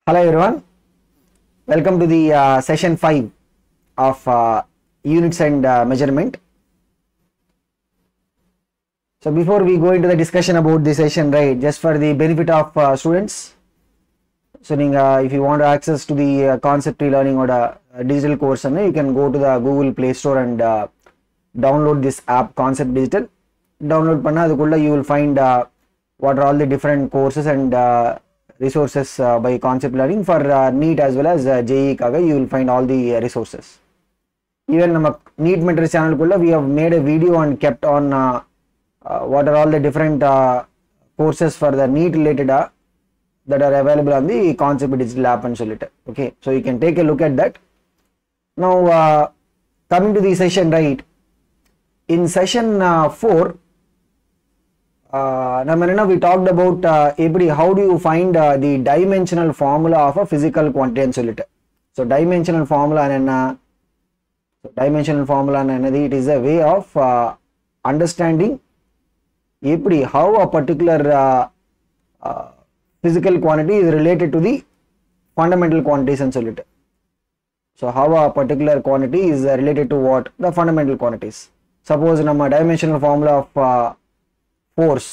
Hello everyone. Welcome to the uh, session 5 of uh, units and uh, measurement. So before we go into the discussion about the session, right, just for the benefit of uh, students, so uh, if you want access to the uh, concept learning or the uh, digital course, and you can go to the Google Play Store and uh, download this app Concept Digital. Download பண்ணா அதுக்குள்ள you will find uh, what are all the different courses and uh, resources uh, by concept learning for uh, NEET as well as uh, JEE காக you will find all the uh, resources. Even நம்ம NEET Mentor சேனலுக்குள்ள we have made a video and kept on uh, uh, what are all the different uh, courses for the NEET related uh, that are available on the concept digital app and சொல்லிட்டு okay so you can take a look at that now uh, coming to the session right in session uh, 4 uh, நம்ம என்ன we talked about uh, எப்படி how do you find uh, the dimensional formula of a physical quantity ன்னு சொல்லிட்டு so dimensional formula என்ன so dimensional formula என்னது it is a way of uh, understanding எப்படி how a particular uh, uh, physical quantity is related to the fundamental quantities ன்னு சொல்லிட்டு so how a particular quantity is uh, related to what the fundamental quantities suppose நம்ம dimensional formula of uh, force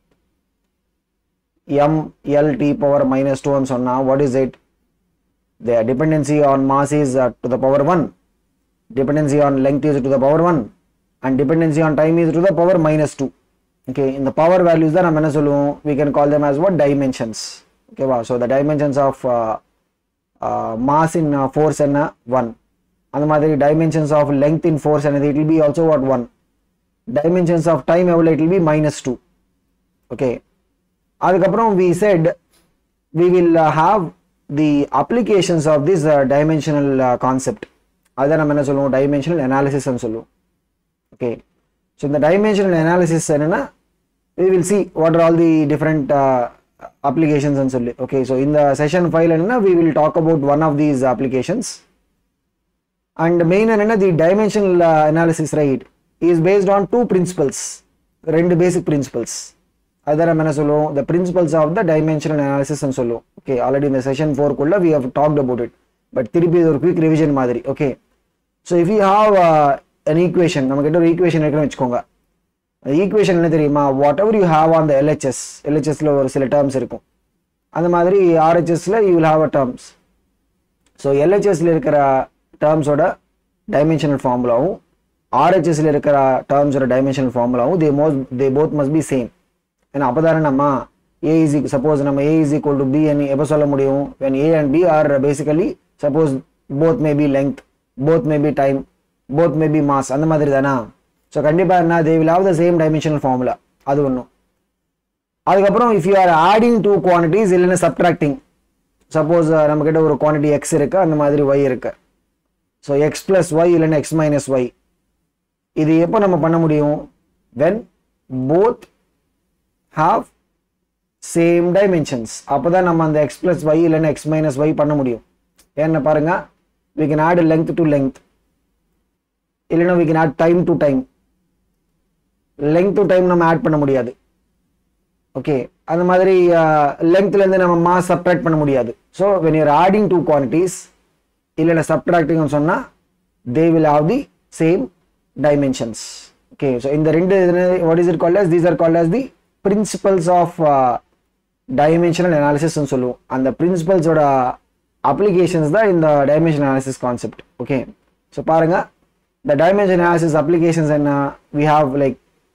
m l t power minus 2 ன்னு சொன்னா what is it the dependency on mass is uh, to the power 1 dependency on length is to the power 1 and dependency on time is to the power minus 2 okay இந்த power values தான் நம்ம என்ன சொல்லுவோம் we can call them as what dimensions okay வா so the dimensions of uh, uh, mass in uh, force என்ன 1 அந்த மாதிரி dimensions of length in force என்னது it will be also what 1 dimensions of time எவ்வளோ it will be minus 2 okay அதுக்கப்புறம் we said we will uh, have the applications of this uh, dimensional uh, concept அதான் நம்ம என்ன சொல்லுவோம் dimensional analysis ன்னு சொல்லுவோம் okay so இந்த dimensional analysis என்னன்னா we will see what are all the different uh, applications ன்னு சொல்லி okay so இந்த session file என்னன்னா we will talk about one of these applications and main என்னன்னா the dimensional uh, analysis right is based on two principles ரெண்டு basic principles அதான் நம்ம என்ன சொல்லுவோம் the principles of the dimensional analysis ன்னு சொல்லுவோம் okay already இந்த session 4 குள்ள we have talked about it but திருப்பி இது ஒரு quick revision மாதிரி okay so if you have uh, an equation நம்ம கிட்ட ஒரு equation இருக்குன்னு வச்சுக்கோங்க ஈக்குவேஷன் என்ன தெரியுமா whatever you have on the LHS எல்ஹெச்எஸ்ல ஒரு சில டேர்ம்ஸ் இருக்கும் அந்த மாதிரி ஆர்ஹெச்எஸ்ல you will have uh terms so எல்ஹெச்எஸ்ல இருக்கிற டேர்ம்ஸோட டைமென்ஷனல் ஃபார்முலாவும் ஆர்ஹெச்எஸ்ல இருக்கிற டேர்ம்ஸோட டைமென்ஷனல் ஃபார்முலாவும் they most they both must be same ஏன்னா அப்போதானே நம்ம ஏ இஸ் சப்போஸ் நம்ம A is equal to B எப்போ சொல்ல முடியும் when A and B are basically suppose both may be length both may B time both may be mass அந்த மாதிரி தானா ஸோ கண்டிப்பாக என்ன they will have the same dimensional formula அது ஒன்றும் அதுக்கப்புறம் if you are adding two quantities இல்லைன்னா subtracting suppose நம்ம கிட்ட ஒரு குவான்டிட்டி எக்ஸ் இருக்கு அந்த மாதிரி ஒய் இருக்கு ஸோ எக்ஸ் பிளஸ் ஒய் இல்லைன்னா எக்ஸ் மைனஸ் ஒய் இது எப்போ நம்ம பண்ண முடியும் when both have same dimensions அப்போ தான் நம்ம அந்த எக்ஸ் பிளஸ் ஒய் இல்லைன்னா எக்ஸ் மைனஸ் ஒய் பண்ண முடியும் ஏன்னா பாருங்க we can add length to length இல்லைன்னா we can add time to time length to time நம்ம ஆட் பண்ண முடியாது ஓகே அந்த மாதிரி லென்த்லேருந்து நம்ம மாஸ் சப்ட்ராக்ட் பண்ண முடியாது so when you're adding two quantities இல்லைன்னா சப்ட்ராக்டிங் சொன்னால் they will have the same dimensions okay so இந்த ரெண்டு what is it call as these are call as the principles of dimensional அனாலிசிஸ்ன்னு சொல்லுவோம் அந்த பிரின்சிபல்ஸோட அப்ளிகேஷன்ஸ் தான் இந்த dimension analysis concept okay so பாருங்க the dimension analysis applications and uh, we have like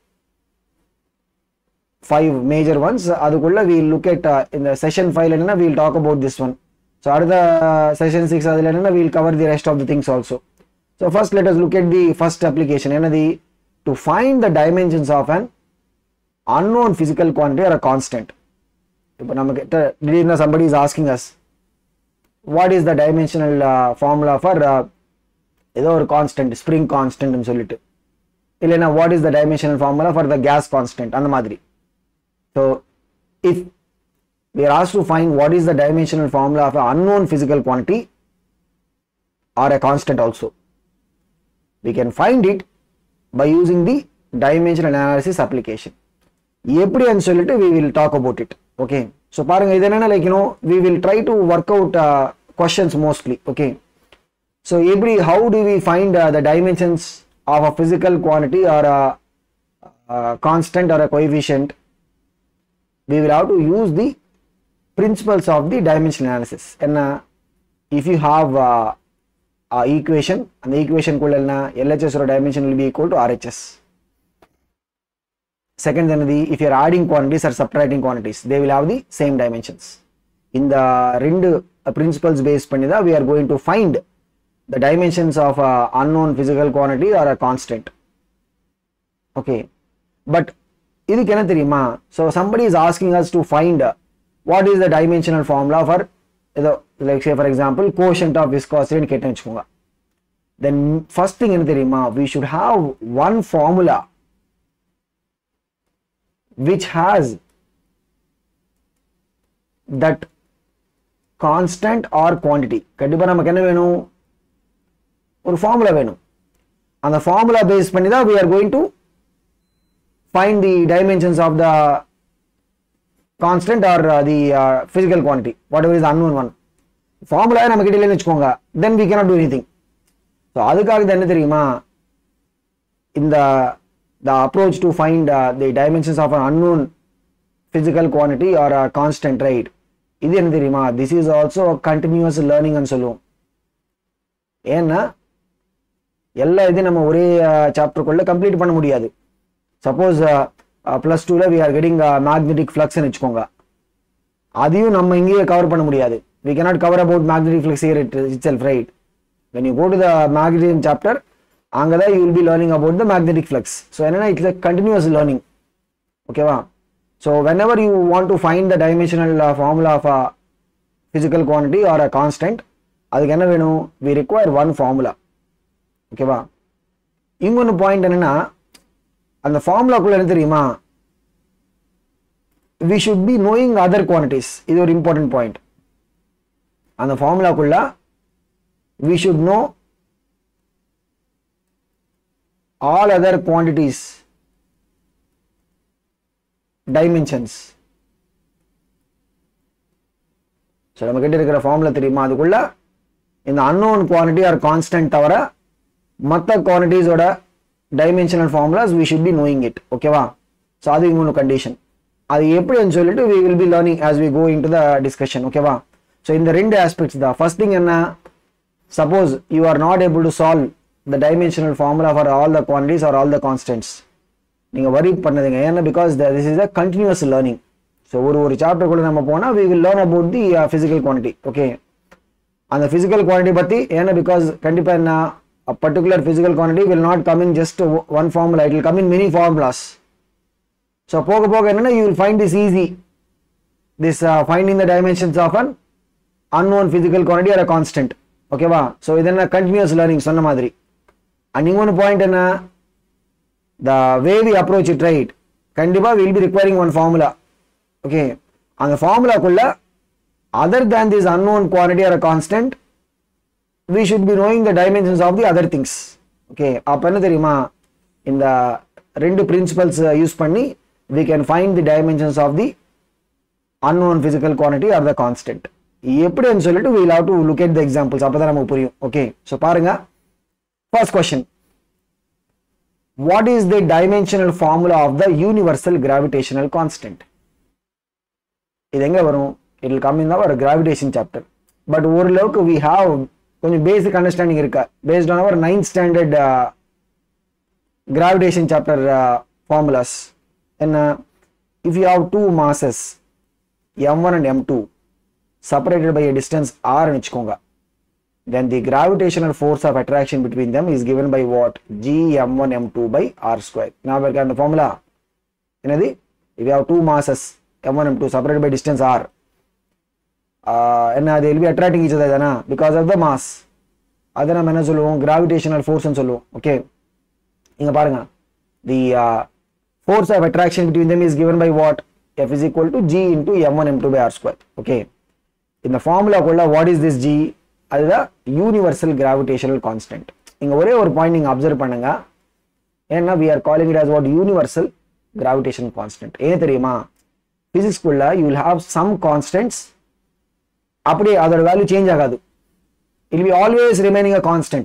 five major ones அதுக்குள்ள we look at uh, in the session file என்னன்னா we'll talk about this one so அடுத்த uh, session 6 அதுல என்னன்னா we'll cover the rest of the things also so first let us look at the first application என்னது to find the dimensions of an unknown physical quantity or a constant இப்போ நம்ம கிட்ட திடீர்னு somebody is asking us what is the dimensional uh, formula for uh, ஏதோ ஒரு constant spring கான்ஸ்டன்ட்னு சொல்லிட்டு இல்லைன்னா what is the dimensional formula for the gas constant அந்த மாதிரி so if we are asked to find what is the dimensional formula of an unknown physical quantity or a constant also we can find it by using the dimensional analysis application எப்படின்னு சொல்லிட்டு we will talk about it okay so பாருங்க இது என்னென்ன like you know we will try to work out questions mostly okay so எப்படி how to we find the dimensions of a physical quantity or a constant or a coefficient we will have to use the principles of the dimension analysis என்ன if you have uh, a equation அந்த equation குள்ள என்ன LHS ஓட dimension will be equal to RHS second என்னது if you are adding quantities or subtracting quantities they will have the same dimensions இந்த ரெண்டு principles based பண்ணி தான் we are going to find the dimensions of a unknown physical quantity or a constant okay but இதுக்கு என்ன தெரியுமா so somebody is asking us to find what is the dimensional formula for ஏதோ like say for example coefficient of விஸ்காசிட்டின்னு கேட்டேன்னு வச்சுக்கோங்க then first thing என்ன தெரியுமா we should have one formula which has that constant or quantity கண்டிப்பாக நமக்கு என்ன வேணும் ஒரு ஃபார்முலா வேணும் அந்த ஃபார்முலா பேஸ் பண்ணி தான் we are going to find the dimensions of the constant or uh, the uh, physical quantity whatever is the unknown one formula நம்ம கிட்ட இல்லைன்னு வச்சுக்கோங்க then we cannot do anything so அதுக்காக தான் என்ன தெரியுமா இந்த the approach to find the dimensions of an unknown physical quantity or a constant right இது என்ன தெரியுமா திஸ் இஸ் ஆல்சோ கண்டினியூஸ் லேர்னிங்னு சொல்லுவோம் ஏன்னா எல்லா இதையும் நம்ம ஒரே சாப்டருக்குள்ள கம்ப்ளீட் பண்ண முடியாது சப்போஸ் ப்ளஸ் டூவில் வி ஆர் கெட்டிங் மேக்னெட்டிக் ஃப்ளக்ஸ்னு வச்சுக்கோங்க அதையும் நம்ம இங்கேயே கவர் பண்ண முடியாது we cannot cover about magnetic flux here it itself right when you go to the magnetic chapter அங்கே தான் you will be learning about the magnetic flux so என்னன்னா இட்ஸ் அ கண்டினியூஸ் லேர்னிங் ஓகேவா so whenever you want to find the dimensional formula of a physical quantity or a constant அதுக்கு என்ன வேணும் we require one formula ஓகேவா இன்னொன்று point என்னன்னா அந்த ஃபார்முலாக்குள்ள என்ன தெரியுமா we should be knowing other quantities இது ஒரு இம்பார்ட்டன்ட் பாயிண்ட் அந்த ஃபார்முலாக்குள்ள we should know all other quantities dimensions so நம்ம கிட்ட இருக்கிற ஃபார்முலா தெரியுமா அதுக்குள்ள இந்த அன்னோன் குவான்டிட்டி ஆர் கான்ஸ்டன்ட் தவிர மற்ற குவான்டிட்டிஸோட dimensional formulas we should be knowing it ஓகேவா ஸோ அது இன்னொன்று கண்டிஷன் அது எப்படின்னு சொல்லிட்டு we will be learning as we go into the discussion ஓகேவா ஸோ இந்த ரெண்டு ஆஸ்பெக்ட்ஸ் தான் ஃபர்ஸ்ட் திங் என்ன suppose you are not able to solve the dimensional formula for all the quantities or all the constants நீங்கள் worry பண்ணதுங்க ஏன்னா because this is a continuous learning so ஒரு ஒரு சாப்டருக்குள்ள நம்ம போனால் we will learn about the physical quantity okay அந்த physical quantity பற்றி ஏன்னா பிகாஸ் கண்டிப்பாக என்ன a particular physical quantity will not come in just one formula it will come in many formulas so போக போக என்னன்னா you will find this easy this uh, finding the dimensions of an unknown physical quantity or a constant ஓகேவா so இது என்ன continuous learning சொன்ன மாதிரி and இன்னொன்று point என்ன the way we approach it right கண்டிப்பாக will be requiring one formula okay அந்த ஃபார்முலாக்குள்ள other than this unknown quantity or a constant we should be knowing the dimensions of the other things okay அப்ப என்ன தெரியுமா இந்த ரெண்டு principles use பண்ணி we can find the dimensions of the unknown physical quantity or the constant எப்படின்னு சொல்லிட்டு we'll have to look at the examples அப்பதான் நமக்கு புரியும் ஓகே ஸோ பாருங்க first question what is the dimensional formula of the universal gravitational constant இது எங்க வரும் it will come in our gravitation chapter but ஓரளவுக்கு வி ஹாவ் கொஞ்சம் basic understanding இருக்கா based on our ninth standard gravitation chapter formulas என்ன if you have two masses M one and M two separated by a distance r ன்னு வச்சுக்கோங்க then the gravitational force of attraction between them is given by what g m1 m2 by r square ஞாபகம் இருக்கா அந்த formula என்னது if you have two masses m1 m2 separated by distance r ஆஹ் என்ன அது will be attracting each other தானே because of the mass அதை நம்ம என்ன சொல்லுவோம் கிராவிடேஷனல் ஃபோர்ஸ்னு சொல்லுவோம் ஓகே இங்க பாருங்க the force of attraction between them is given by what f is equal to g into m1 m2 by r square okay இந்த ஃபார்முலாக்குள்ள வாட் இஸ் திஸ் ஜி அதுதான் யூனிவர்சல் கிராவிடேஷனல் கான்ஸ்டன்ட் இங்க ஒரே ஒரு point நீங்க observe பண்ணுங்க ஏன்னா we are calling it as what universal gravitation constant ஏன் தெரியுமா ஃபிசிக்ஸ்குள்ள you will have some constants அப்படி அதோட வேல்யூ சேஞ்ச் ஆகாது will be always remaining a constant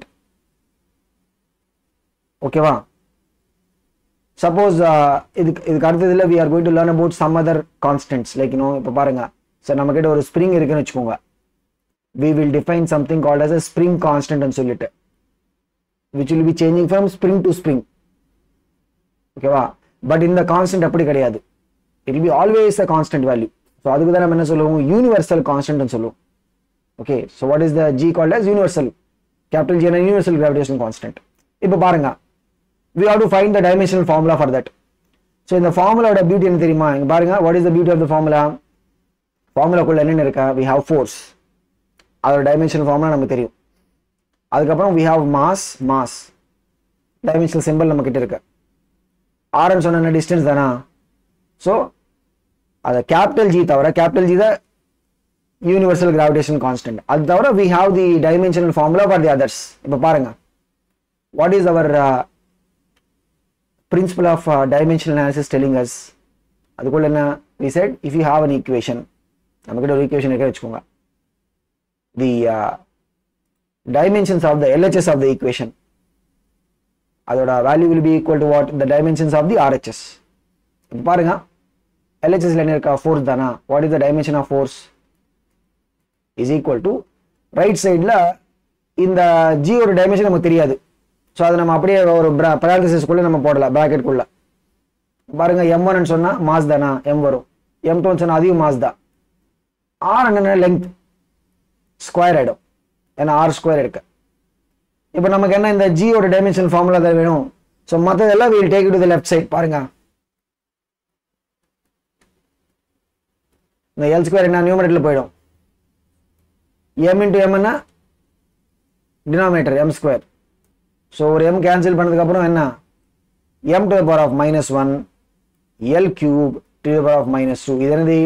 ஓகேவா சப்போஸ் இதுக்கு இதுக்கு அடுத்ததுல we are going to learn about some other constants like இன்னும் இப்போ பாருங்க சார் நம்ம கிட்ட ஒரு ஸ்ப்ரிங் இருக்குன்னு வச்சுக்கோங்க we will define something called as a spring constant சொல்லிட்டு which will be changing from spring to spring ஓகேவா பட் இந்த கான்ஸ்டன்ட் அப்படி கிடையாது it be always a constant value so அதுக்கு தான் நம்ம என்ன சொல்லுவோம் யூனிவர்சல் கான்ஸ்டன்ட் சொல்லுவோம் okay so what is the G called as universal capital G universal gravitation constant இப்போ பாருங்க we have to find the dimensional formula for that so இந்த ஃபார்முலாவோட பியூட்டி என்ன தெரியுமா இங்க பாருங்க what is the beauty of the formula ஃபார்முலாக்குள்ள என்னென்ன இருக்கா வி ஹாவ் ஃபோர்ஸ் அதோட டைமென்ஷனல் ஃபார்முலா நமக்கு தெரியும் அதுக்கப்புறம் we have mass mass dimensional symbol நம்ம கிட்ட இருக்கு ஆர்ன்னு சொன்ன டிஸ்டன்ஸ் தானா ஸோ அது கேபிட்டல் ஜி தவிர கேபிட்டல் ஜி தான் யூனிவர்சல் கிராவிடேஷன் கான்ஸ்டன்ட் அது தவிர we have the dimensional formula for the others இப்போ பாருங்க what is our principle of uh, dimensional analysis telling us அதுக்குள்ள என்ன we said if you have an equation நம்ம கிட்ட ஒரு ஈக்குவேஷன் இருக்க வச்சுக்கோங்க the uh, dimensions of the LHS of the equation அதோட value will be equal to what the dimensions of the RHS இப்ப பாருங்க LHS ல என்ன இருக்கா force தானா what is the dimension of force is equal to right sideல இந்த G ஒரு dimension நமக்கு தெரியாது ஸோ அதை நம்ம அப்படியே ஒரு பராலிசிஸ்க்குள்ளே நம்ம போடலாம் ப்ராக்கெட்குள்ளே பாருங்க எம் ஒன்னு சொன்னால் மாஸ் தானா எம் வரும் எம் டூன்னு சொன்னால் அதையும் மாஸ் தான் ஆர் என்ன லென்த் ஸ்கொயர் ஆகிடும் ஏன்னா ஆர் ஸ்கொயர் இருக்கு இப்போ நமக்கு என்ன இந்த ஜியோட டைமென்ஷன் ஃபார்முலா தான் வேணும் ஸோ மற்றதெல்லாம் we'll take to the left side பாருங்க இந்த எல் ஸ்கொயர் என்ன நியூமரேட்டரில் போயிடும் எம் இன்ட்டு எம்னா டினாமினேட்டர் எம் ஸ்கொயர் ஸோ ஒரு எம் கேன்சல் பண்ணதுக்கப்புறம் என்ன M to the power of minus one L cube to the power of minus two இது என்னது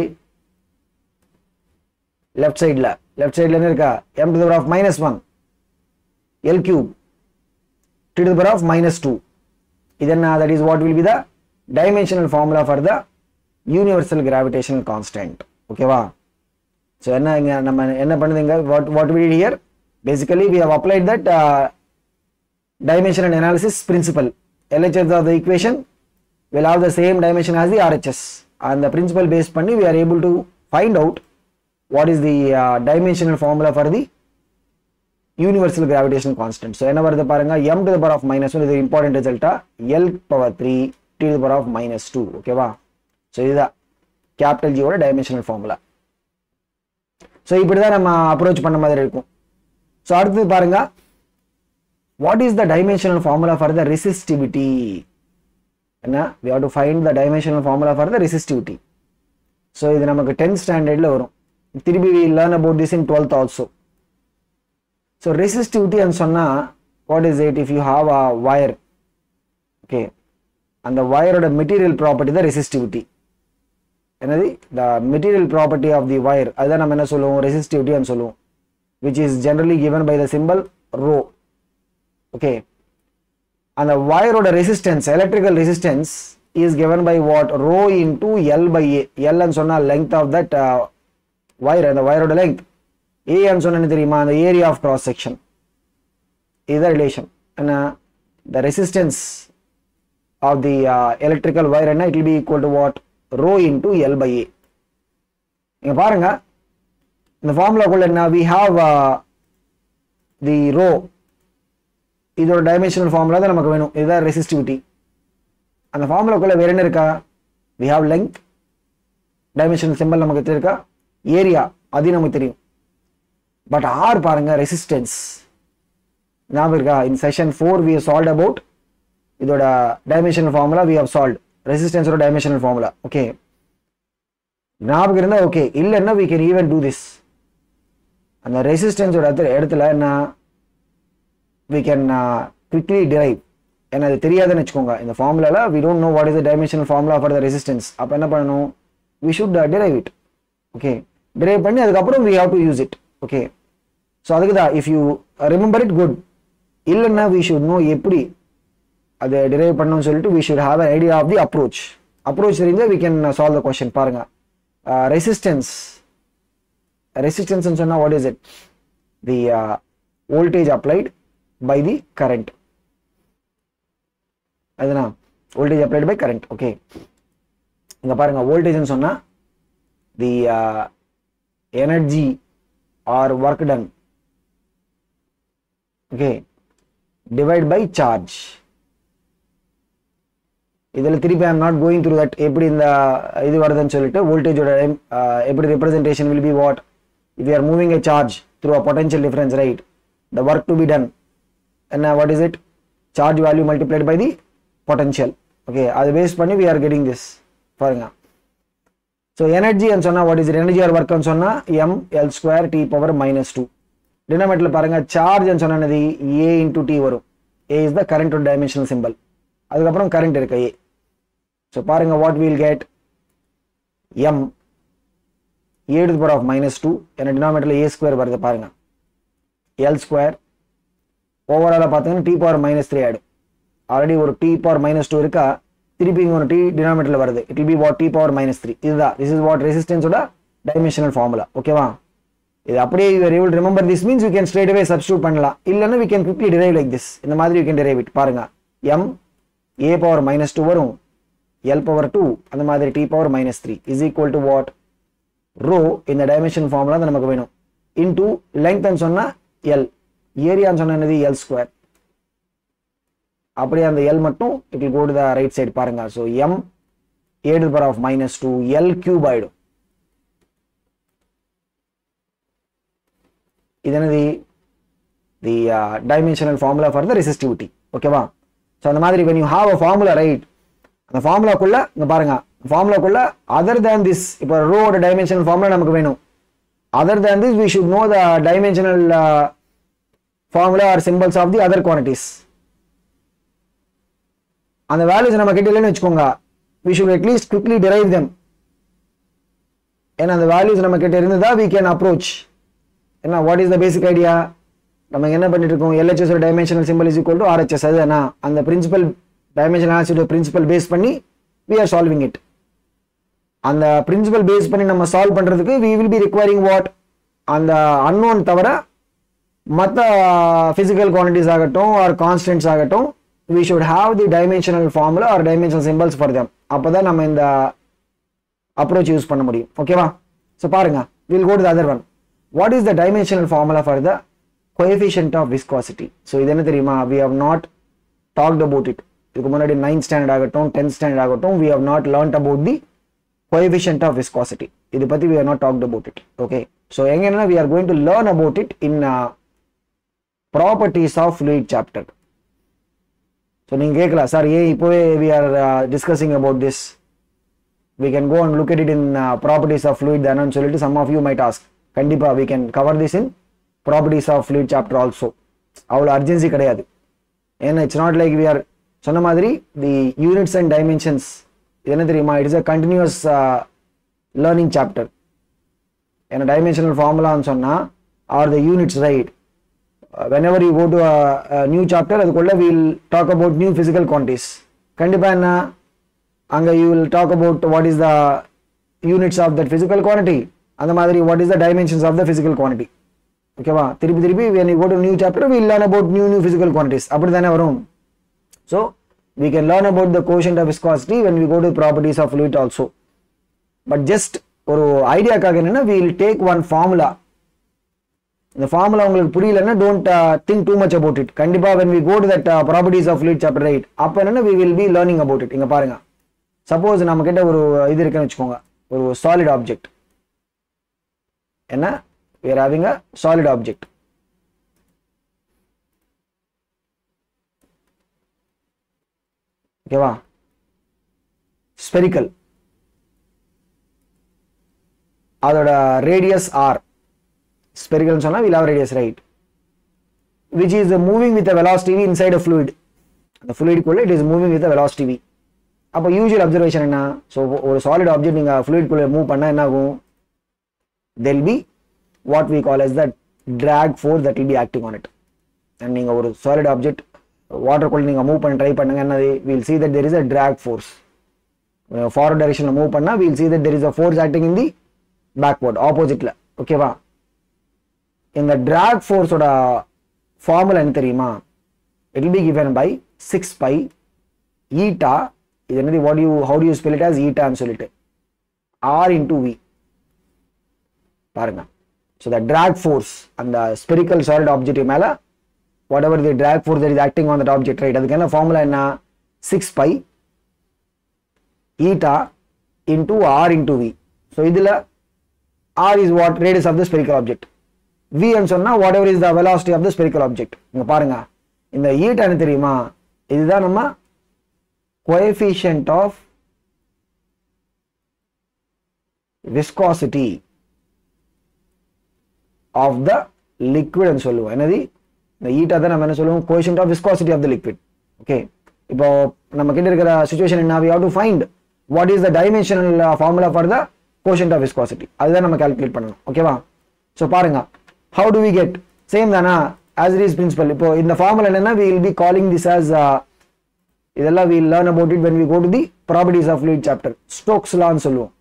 லெஃப்ட் சைடில் லெஃப்ட் சைடில் என்ன இருக்கா M to the power of minus one L cube to the power of minus two இது என்ன that is what will be the dimensional formula for the universal gravitational constant ஓகேவா so என்ன இங்கே நம்ம என்ன பண்ணுதுங்க what what will here basically we have applied that dimensional analysis principle. LHS of the equation will have the same dimension as the RHS. And the principle based panni we are able to find out what is the uh, dimensional formula for the universal gravitational constant. So, என்ன வருது பாருங்க m to the power of minus 1 இது important result l power 3 t to the power of minus 2 ஓகேவா so இதுதான் capital ஜியோட dimensional formula so இப்படி தான் நம்ம அப்ரோச் பண்ண மாதிரி இருக்கும் ஸோ அடுத்தது பாருங்க what is the dimensional formula for the resistivity என்ன we have to find the dimensional formula for the resistivity so இது நமக்கு 10th standardல வரும் திருப்பி we learn about this in 12th also so resistivity and சொன்னா what is it if you have a wire okay அந்த வயரோட material property தான் resistivity என்னது the material property of the wire அதுதான் நம்ம என்ன சொல்லுவோம் ரெசிஸ்டிவிட்டி சொல்லுவோம் which is generally given by the simple rho okay அந்த வயரோட resistance electrical resistance is given by what rho into L by A எல்னு சொன்னால் லெங்க் ஆஃப் தட் வயர் அந்த வயரோட லெங்க் ஏன்னு சொன்னு தெரியுமா அந்த ஏரியா ஆஃப் கிராஸ் செக்ஷன் இதுதான் ரிலேஷன் என்ன the resistance of the electrical wire என்ன it will be equal to what rho into L by A நீங்க பாருங்க இந்த ஃபார்முலாக்குள்ள என்ன வி ஹாவ் தி ரோ இதோட டைமென்ஷனல் ஃபார்முலா தான் நமக்கு வேணும் இதுதான் ரெசிஸ்டிவிட்டி அந்த ஃபார்முலாக்குள்ள வேற என்ன இருக்கா we have length dimensional symbol நமக்கு தெரியுக்கா ஏரியா அது நமக்கு தெரியும் பட் ஆர் பாருங்க ரெசிஸ்டன்ஸ் ஞாபகம் இருக்கா in session four we solve about இதோட dimensional formula we have solve ரெசிஸ்டன்ஸோட டைமென்ஷனல் ஃபார்முலா ஓகே ஞாபகம் இருந்தால் ஓகே இல்லைன்னா we can even do this அந்த ரெசிஸ்டன்ஸோட இடத்துல என்ன வி கேன் குவிக்லி டிரைவ் ஏன்னா அது தெரியாதுன்னு வச்சுக்கோங்க இந்த ஃபார்முலாவில் we don't know what is the dimensional formula for the resistance அப்போ என்ன பண்ணணும் we should derive it okay derive பண்ணி அதுக்கப்புறம் we have to use it okay so அதுக்கு தான் if you remember it good இல்லைன்னா வி ஷுட் நோ எப்படி அதை டிரைவ் பண்ணணும்னு சொல்லிட்டு we should have idea of the approach approach தெரிஞ்சால் we can solve the question பாருங்க ரெசிஸ்டன்ஸ் ரெசிஸ்டன்ஸ் சொன்னா what is it the voltage applied by the current அதுனா voltage applied by current okay இங்க பாருங்க வோல்டேஜ்னு சொன்னா the energy or work done okay divide by charge இதில் திருப்பி I'm not going through that எப்படி இந்த இது வருதுன்னு சொல்லிட்டு வோல்டேஜோட எப்படி representation will be what if you are moving a charge through a potential difference right the work to be done என்ன what is it charge value multiplied by the potential okay அது base பண்ணி we are getting this பாருங்க so எனர்ஜின்னு சொன்னால் what is energy or ஒர்க்னு சொன்னால் M L square T power minus two டினாமேட்டில் பாருங்க சார்ஜ்னு சொன்னது ஏ இன்டூ டி வரும் A is the current dimensional symbol அதுக்கப்புறம் கரண்ட் இருக்கு ஏ ஸோ பாருங்க what we'll get M A to power of minus two ஏன்னா டினாமேட்டரில் ஏ ஸ்கொயர் வருது பாருங்க எல் ஸ்கொயர் ஓவராலாக பார்த்தீங்கன்னா டி பவர் மைனஸ் த்ரீ ஆகிடும் ஆல்ரெடி ஒரு டி பவர் மைனஸ் டூ இருக்கா திருப்பி இங்கே ஒரு டி டினாமேட்டரில் வருது it be what T power minus three இதுதான் திஸ் இஸ் வாட் ரெசிஸ்டன்ஸோட டைமென்ஷனல் ஃபார்முலா ஓகேவா இது அப்படியே you will remember this means you can straight away substitute பண்ணலாம் இல்லைன்னா we can quickly derive like this இந்த மாதிரி யூ கேன் டிரைவ் இட் பாருங்க M A power minus two வரும் எல் பவர் டூ அந்த மாதிரி T power minus three is equal to what rho இந்த dimension formula தான் நமக்கு வேணும் இன்டூ லெங்க்த்னு சொன்னா எல் ஏரியான்னு சொன்னா என்னது எல் ஸ்கொயர் அப்படியே அந்த எல் மட்டும் it will go to the right side பாருங்க so M A to power of minus two L cube ஆயிடும் இது என்னது the dimensional formula for the resistivity ஓகேவா ஸோ அந்த மாதிரி when you have a formula right அந்த ஃபார்முலாக்குள்ள இங்க பாருங்க ஃபார்முலாக்குள்ள அதர் தேன் திஸ் இப்போ ரோட டைமென்ஷனல் ஃபார்முலா நமக்கு வேணும் other than this we should know the dimensional formula or symbols of the other quantities அந்த வேல்யூஸ் நம்ம கிட்ட இல்லைன்னு வச்சுக்கோங்க we should at least quickly derive them ஏன்னா அந்த வேல்யூஸ் நம்ம கிட்ட இருந்ததா வி கேன் அப்ரோச் என்ன what is the basic idea நம்ம என்ன பண்ணிட்டு இருக்கோம் LHS dimensional symbol is equal to RHS அதுனா அந்த principle dimensional analysis principle base பண்ணி வி ஆர் சால்விங் இட் அந்த பிரின்சிபல் பேஸ் பண்ணி நம்ம சால்வ் பண்றதுக்கு we will be requiring what அந்த அன்னோன் தவிர மற்ற ஃபிசிக்கல் குவான்டிட்டிஸ் ஆகட்டும் ஆர் கான்ஸ்டன்ட்ஸ் ஆகட்டும் we should have the dimensional formula or dimensional symbols for them அப்பதான் நம்ம இந்த அப்ரோச் யூஸ் பண்ண முடியும் ஓகேவா ஸோ பாருங்க will go to the other one what is the dimensional formula for the coefficient of viscosity so இது என்ன தெரியுமா we have not talked about it இதுக்கு முன்னாடி நைன்த் ஸ்டாண்டர்ட் ஆகட்டும் டென்த் ஸ்டாண்டர்ட் ஆகட்டும் we have not learned about the coefficient of viscosity இது பற்றி we are not talked about it okay so எங்கன்னா we are going to learn about it in properties of fluid chapter so நீங்கள் கேட்கலாம் sir ஏன் இப்போவே we are discussing about this we can go and look it in properties of fluid தானேன்னு சொல்லிட்டு some of you might ask கண்டிப்பாக we can cover this in properties of fluid chapter also அவ்வளோ urgency கிடையாது ஏன்னா it's not like we are சொன்ன மாதிரி the units and dimensions என்ன தெரியுமா it's a continuous learning chapter ஏன்னா டைமென்ஷனல் ஃபார்முலான்னு சொன்னால் or the units right whenever you go to new chapter அதுக்குள்ள will talk about new physical quantities கண்டிப்பாக என்ன அங்கே you will talk about what is the units of that physical quantity அந்த மாதிரி what is the dimensions of the physical quantity ஓகேவா திருப்பி திருப்பி when you go to new chapter we learn about new new physical quantities அப்படி தானே வரும் so we can learn about the quotient of viscosity when we go to properties of fluid also but just ஒரு ஐடியாக்காக என்னன்னா we will take one formula இந்த formula உங்களுக்கு புரியலன்னா don't think too much about it கண்டிப்பா when we go to that uh, properties of fluid chapter right அப்ப என்னன்னா we will be learning about it இங்க பாருங்க சப்போஸ் நம்ம கிட்ட ஒரு இது இருக்குன்னு வச்சுக்கோங்க ஒரு சாலிட் ஆப்ஜெக்ட் என்ன we are having a solid object ஓகேவா ஸ்பெரிக்கல் அதோட ரேடியஸ் ஆர் ஸ்பெரிக்கல் சொன்னா will have radius right which is moving with velocity inside a fluid அந்த ஃப்ளூயிட்குள்ள it is moving with velocity v அப்போ யூஜுவல் அப்சர்வேஷன் என்ன so ஒரு solid object நீங்கள் ஃப்ளூயிட்குள்ளே மூவ் பண்ணால் என்ன ஆகும் there'll be what we call as the drag force that will be acting on it and நீங்கள் ஒரு சாலிட் ஆப்ஜெக்ட் வாட்டருக்குள்ள நீங்கள் மூவ் பண்ணி ட்ரை பண்ணுங்க என்னது will see that there is a drag force forward டைரக்ஷனில் மூவ் பண்ணால் we'll see that there is a force acting in the backward ஆப்போசிட்டில் ஓகேவா இந்த drag ஃபோர்ஸோட ஃபார்முலா என்ன தெரியுமா it will be given by 6 pi eta இது என்னது what do you how do you spell it as eta ன்னு சொல்லிட்டு r into v பாருங்க ஸோ த drag force அந்த spherical solid object மேல whatever the drag force that is acting on that object right அதுக்கு என்ன formula என்ன 6 pi eta into r into v so இதுல r is what radius of the spherical object v ன்னு சொன்னா whatever is the velocity of the spherical object இங்க பாருங்க இந்த eta என்ன தெரியுமா இதுதான் நம்ம coefficient of viscosity of the liquid ன்னு சொல்லுவோம் என்னது இந்த ஈட்டா தான் நம்ம என்ன சொல்லுவோம் coefficient of viscosity of the liquid okay இப்போ நம்ம கிட்ட இருக்கிற சுச்சுவேஷன் என்ன we have to find what is the dimensional formula for the coefficient of viscosity அதுதான் நம்ம கால்குலேட் பண்ணணும் ஓகேவா ஸோ பாருங்க how to we get same தானா ஆஸ் இட் இஸ் பிரின்சிபல் இப்போ இந்த ஃபார்முலா என்னன்னா we will be calling this as இதெல்லாம் we learn about it when we go to the properties of fluid chapter Stokes லான்னு சொல்லுவோம்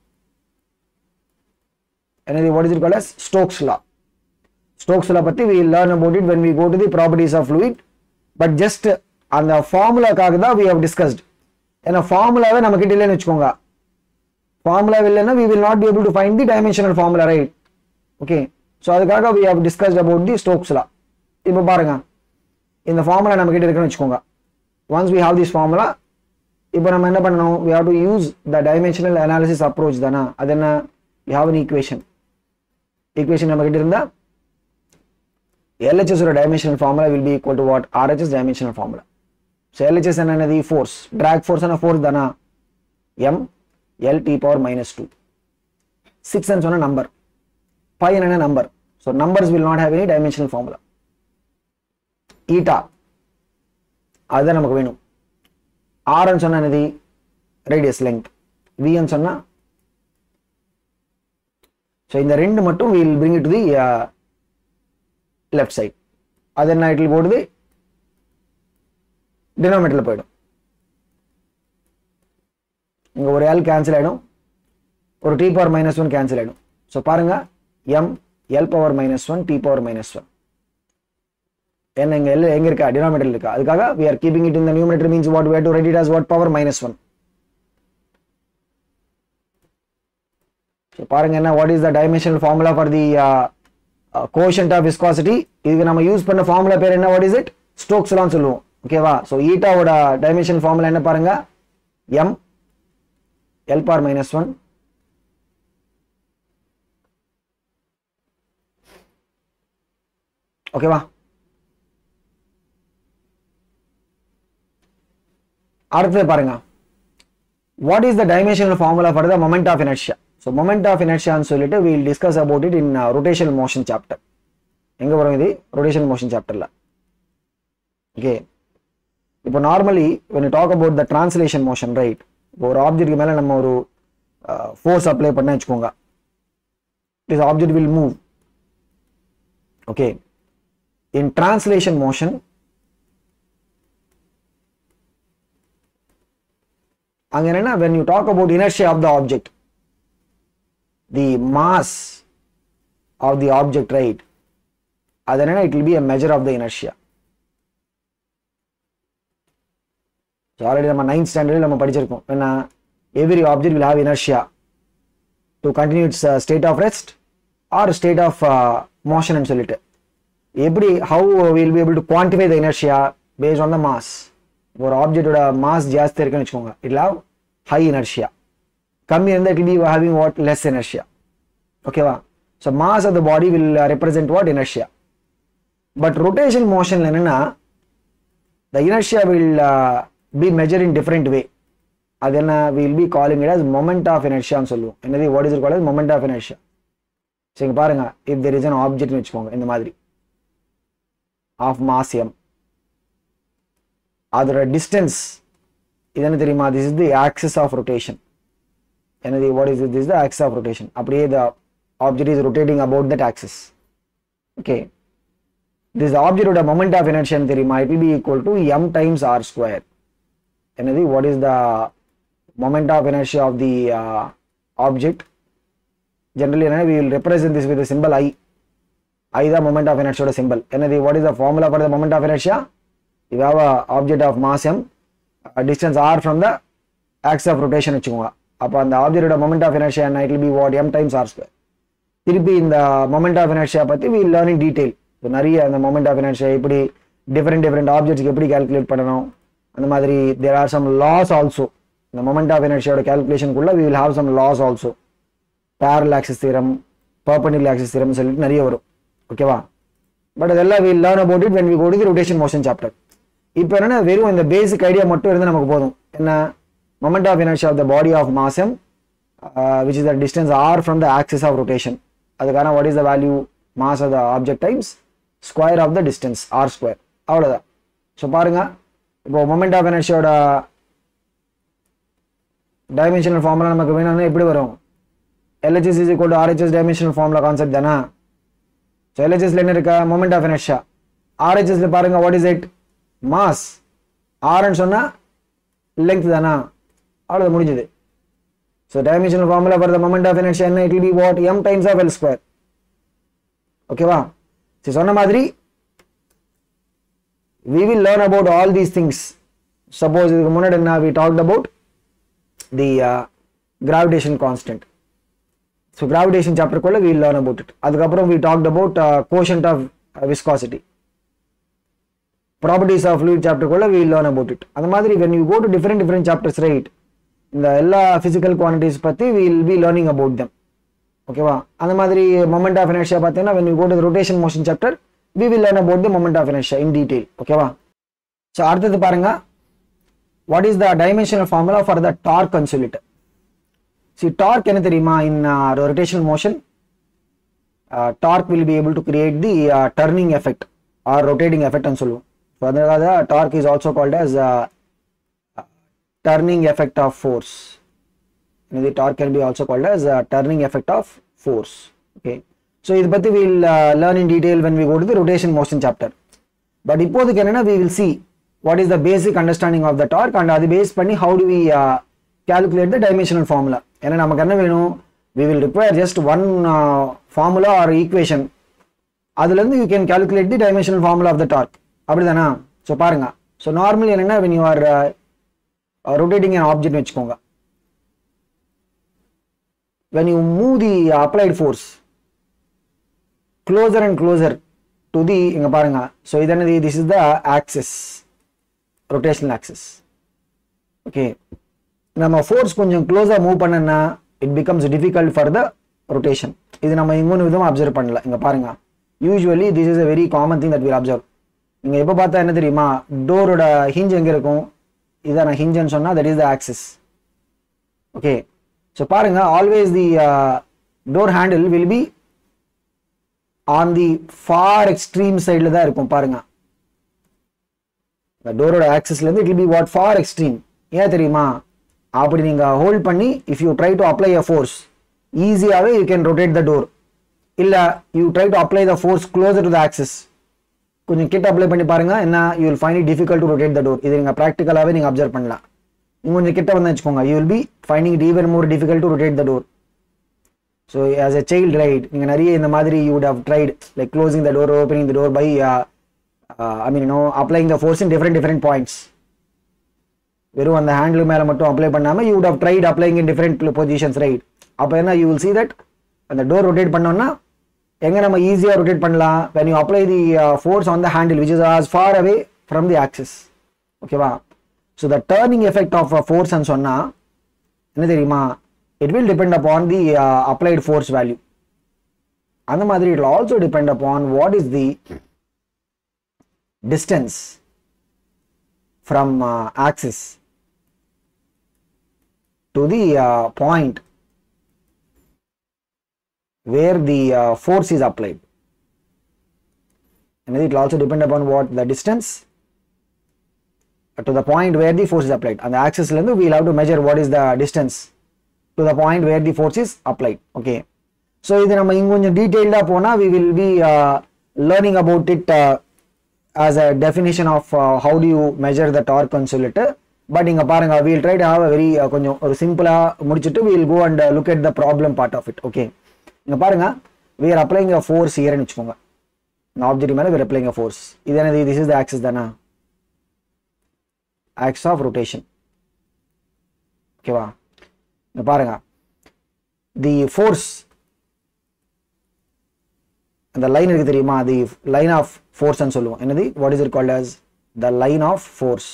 என்னது what is it call as Stokes law Stokes law பத்தி we learn about it when we go to the properties of fluid but just அந்த ஃபார்முலாக்காக தான் we have discussed ஏன்னா ஃபார்முலாவே நம்ம கிட்ட இல்லைன்னு வச்சுக்கோங்க ஃபார்முலா இல்லைன்னா we will not be able to find the dimensional formula right okay so அதுக்காக we have discussed about the Stokes law இப்போ பாருங்க இந்த ஃபார்முலா நம்ம கிட்ட இருக்குன்னு வச்சுக்கோங்க once we have this formula இப்போ நம்ம என்ன பண்ணணும் we have to use the dimensional analysis approach தானே அது என்ன we have an equation equation நம்ம கிட்ட இருந்தா LHS ஓட dimensional formula will be equal to what RHS dimensional formula so LHS என்னது force drag force என்ன force தானா m l t power minus 2 6 ன்னு சொன்ன number pi என்ன number so numbers will not have any dimensional formula eta அதுதான் நமக்கு வேணும் r ன்னு சொன்னா என்னது radius length v ன்னு சொன்னா ஸோ இந்த ரெண்டு மட்டும் will bring it to the uh, left side அது என்ன இட்லி போடுது டினாமீட்டரில் போயிடும் இங்கே ஒரு எல் கேன்சல் ஆகிடும் ஒரு T power minus one cancel ஆகிடும் ஸோ பாருங்க M L power minus one T power minus one என்ன இங்கே எல் எங்கே இருக்கா டினாமீட்டர் இருக்கா அதுக்காக we are keeping it in the numerator means what way to ready it as what power minus one so பாருங்க என்ன what is the dimensional formula for the coefficient of viscosity இதுக்கு நம்ம use பண்ண formula பேர் என்ன what is it ஸ்டோக்ஸ்லாம் சொல்லுவோம் ஓகேவா so ஈட்டாவோட dimension formula என்ன பாருங்க M L power minus one ஓகேவா அடுத்தது பாருங்க what is the dimensional formula for the moment of inertia so moment of இனர்ஷியான்னு சொல்லிட்டு will discuss about it in rotation motion chapter எங்கே வரும் இது ரொட்டேஷன் மோஷன் சாப்டரில் ஓகே இப்போ normally when you talk about the translation motion right இப்போ ஒரு ஆப்ஜெக்ட்க்கு மேலே நம்ம ஒரு ஃபோர்ஸ் அப்ளை பண்ண வச்சுக்கோங்க this object will move okay in translation motion அங்க என்னன்னா when you talk about inertia of the object the mass of the object right அது என்னன்னா it will be a measure of the inertia so already நம்ம ninth ஸ்டாண்டர்டில் நம்ம படிச்சிருக்கோம் என்ன every object will have inertia to continue its state of rest or state of motion சொல்லிட்டு எப்படி how will be able to quantify the inertia based on the mass ஒரு ஆப்ஜெக்டோட mass ஜாஸ்தி இருக்குன்னு வச்சுக்கோங்க இட் ஹாவ் ஹை இனர்ஷியா கம்மி இருந்தால் it be having what less inertia ஓகேவா so mass of the body will represent what inertia but rotation மோஷன்ல என்னன்னா the inertia will be measure in different way அது என்ன will be calling it as moment of இனர்ஷியான்னு சொல்லுவோம் என்னது what is call moment of inertia so இங்கே பாருங்க if there is an ஆப்ஜெக்ட்னு வச்சுக்கோங்க இந்த மாதிரி ஆஃப் மாஸ் எம் அதோட டிஸ்டன்ஸ் இது என்ன தெரியுமா this is the axis of rotation என்னது what is this the axis of rotation அப்படியே the object is rotating about that axis okay this ஆப்ஜெக்டோட மொமெண்ட் ஆஃப் இனர்ஷியன் தெரியுமா it will be equal to M times R square என்னது what is the moment of inertia of the uh, object generally என்ன we will represent this with the symbol i i the moment of inertia ஓட symbol என்னது what is the formula for the moment of inertia you have a object of mass m a distance r from the axis of rotation வச்சுக்கோங்க அப்போ அந்த ஆப்ஜெக்டோட moment of inertia என்ன it will be what m times r square திருப்பி இந்த moment of inertia பத்தி we will learn in detail இப்போ நிறைய அந்த moment of inertia எப்படி டிஃப்ரெண்ட் டிஃப்ரெண்ட் ஆப்ஜெக்ட்ஸ்க்கு எப்படி கால்குலேட் பண்ணணும் அந்த மாதிரி there are some laws also இந்த மொமெண்ட் ஆஃப் எனர்ஜியோட கேல்குலேஷனுக்குள்ள we will have some laws also parallel axis theorem perpendicular axis theorem சொல்லிட்டு நிறைய வரும் ஓகேவா பட் அதெல்லாம் will learn about it when we go to rotation motion chapter இப்போ என்னன்னா வெறும் இந்த பேசிக் ஐடியா மட்டும் இருந்து நமக்கு போதும் என்ன moment of energy of the body of mass M which is the distance R from the axis of rotation அதுக்கான what is the value mass of the object times square of the distance R square அவ்வளோதான் so பாருங்க இப்போ moment of எனர்ஜியோட dimensional formula நமக்கு வேணும்னா எப்படி வரும் LHS is equal to RHS dimensional formula concept தானே ஸோ எல்ஹெச்எஸ்ல என்ன இருக்கா மொமெண்ட் ஆஃப் எனர்ஷியா ஆர்ஹெச்எஸ்ல பாருங்க வாட் இஸ் இட் மாஸ் ஆர்ன்னு சொன்னா லெங்க் தானா அவ்வளோ முடிஞ்சது so dimensional formula for the moment of inertia என்ன it will be what M times of L square ஓகேவா சரி சொன்ன மாதிரி we will learn about all these things suppose இதுக்கு முன்னாடி என்ன we talked about the uh, gravitation constant so gravitation chapter குள்ள we will learn about it அதுக்கப்புறம் we talked about uh, quotient of uh, viscosity properties of fluid chapter குள்ள we will learn about it அந்த மாதிரி when you go to different different chapters right இந்த எல்லா physical quantities பத்தி we will be learning about them ஓகேவா அந்த மாதிரி moment of inertia பார்த்தீங்கன்னா when you go to the rotation motion chapter we will learn about the moment of inertia in detail ஓகேவா so அடுத்தது பாருங்க what is the dimensional formula for the torque கன்சுலேட்டர் சி torque என்ன தெரியுமா in rotational motion torque will be able to create the turning effect or rotating எஃபெக்ட்னு சொல்லுவோம் so அதனால torque is also called as turning effect of force இது torque can be also called as turning effect of force okay so இதை பற்றி will learn in detail when we go to the rotation motion chapter but இப்போதைக்கு என்னன்னா we will see what is the basic understanding of the torque and அது base பண்ணி how to we calculate the dimensional formula ஏன்னா நமக்கு என்ன வேணும் we will require just one formula or equation அதுலேருந்து you can calculate the dimensional formula of the torque அப்படிதானா so பாருங்க so normally என்னன்னா when you are rotating an object வச்சுக்கோங்க when you move the applied force closer and closer to the இங்க பாருங்க so இது என்னது this is the axis rotational axis okay நம்ம force கொஞ்சம் க்ளோஸா மூவ் பண்ணனா it becomes difficult for the rotation இது நம்ம இன்னொன்று விதமா அப்சர்வ் பண்ணல இங்க பாருங்க usually this is a very common thing that will observe நீங்க எப்போ பார்த்தா என்ன தெரியுமா டோரோட ஹிஞ்ச் எங்க இருக்கும் இதான ஹிஞ்சுன்னு சொன்னா that is the axis okay so பாருங்க always the door handle will be on the far extreme சைடில் தான் இருக்கும் பாருங்க இந்த டோரோட ஆக்சஸ்லேருந்து it will be what far extreme ஏன் தெரியுமா அப்படி நீங்கள் ஹோல்ட் பண்ணி if you try to apply a force ஈஸியாகவே you can rotate the door இல்லை you try to apply the force closer to the axis கொஞ்சம் கிட்ட அப்ளை பண்ணி பாருங்க என்ன you will find it difficult to rotate the door இது நீங்கள் ப்ராக்டிக்கலாகவே நீங்கள் அப்சர்வ் பண்ணலாம் நீங்க கொஞ்சம் கிட்ட வந்து வச்சுக்கோங்க you will be finding it even more difficult to rotate the door so as a child right நீங்கள் நிறைய இந்த மாதிரி you would have tried like closing the door opening the door by I mean no applying the force in different different points வெறும் அந்த handle மேலே மட்டும் apply பண்ணாமல் you would have tried applying in different positions right அப்போ என்ன you will see that அந்த door rotate பண்ணோம்னா எங்கே நம்ம ஈஸியாக ரொட்டேட் பண்ணலாம் when you apply the uh, force on the handle which is as far away from the axis ஓகேவா so the turning effect of force சொன்னா என்ன தெரியுமா it will depend upon the applied force value அந்த மாதிரி it also depend upon what is the distance from axis to the point where the force is applied and it will also depend upon what the distance to the point where the force is applied and the axis length we will have to measure what is the distance to the point where the force is applied okay so இது நம்ம இங்க கொஞ்சம் டீடைல்டா போனா we will be uh, learning about it uh, as a definition of uh, how do you measure the torque consulator but இங்க பாருங்க we'll try to have a very கொஞ்சம் ஒரு சிம்பிளா முடிச்சுட்டு we'll go and look at the problem part of it okay இங்க பாருங்க we are applying a force here னு வச்சுக்கோங்க இந்த ஆப்ஜெக்ட் மேல we are applying a force இது என்னது this is the axis தானா axis of rotation ஓகேவா இங்க பாருங்க தி ஃபோர்ஸ் அந்த லைன் இருக்கு தெரியுமா தி லைன் ஆஃப் ஃபோர்ஸ்னு சொல்லுவோம் என்னது what is it called as the line of force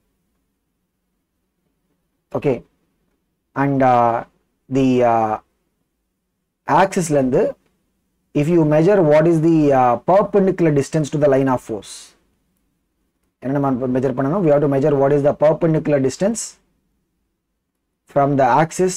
okay and the ஆக்சிஸ்லேருந்து if you measure what is the uh, perpendicular distance to the line of force என்ன நம்ம measure பண்ணணும் we have to measure what is the perpendicular distance from the axis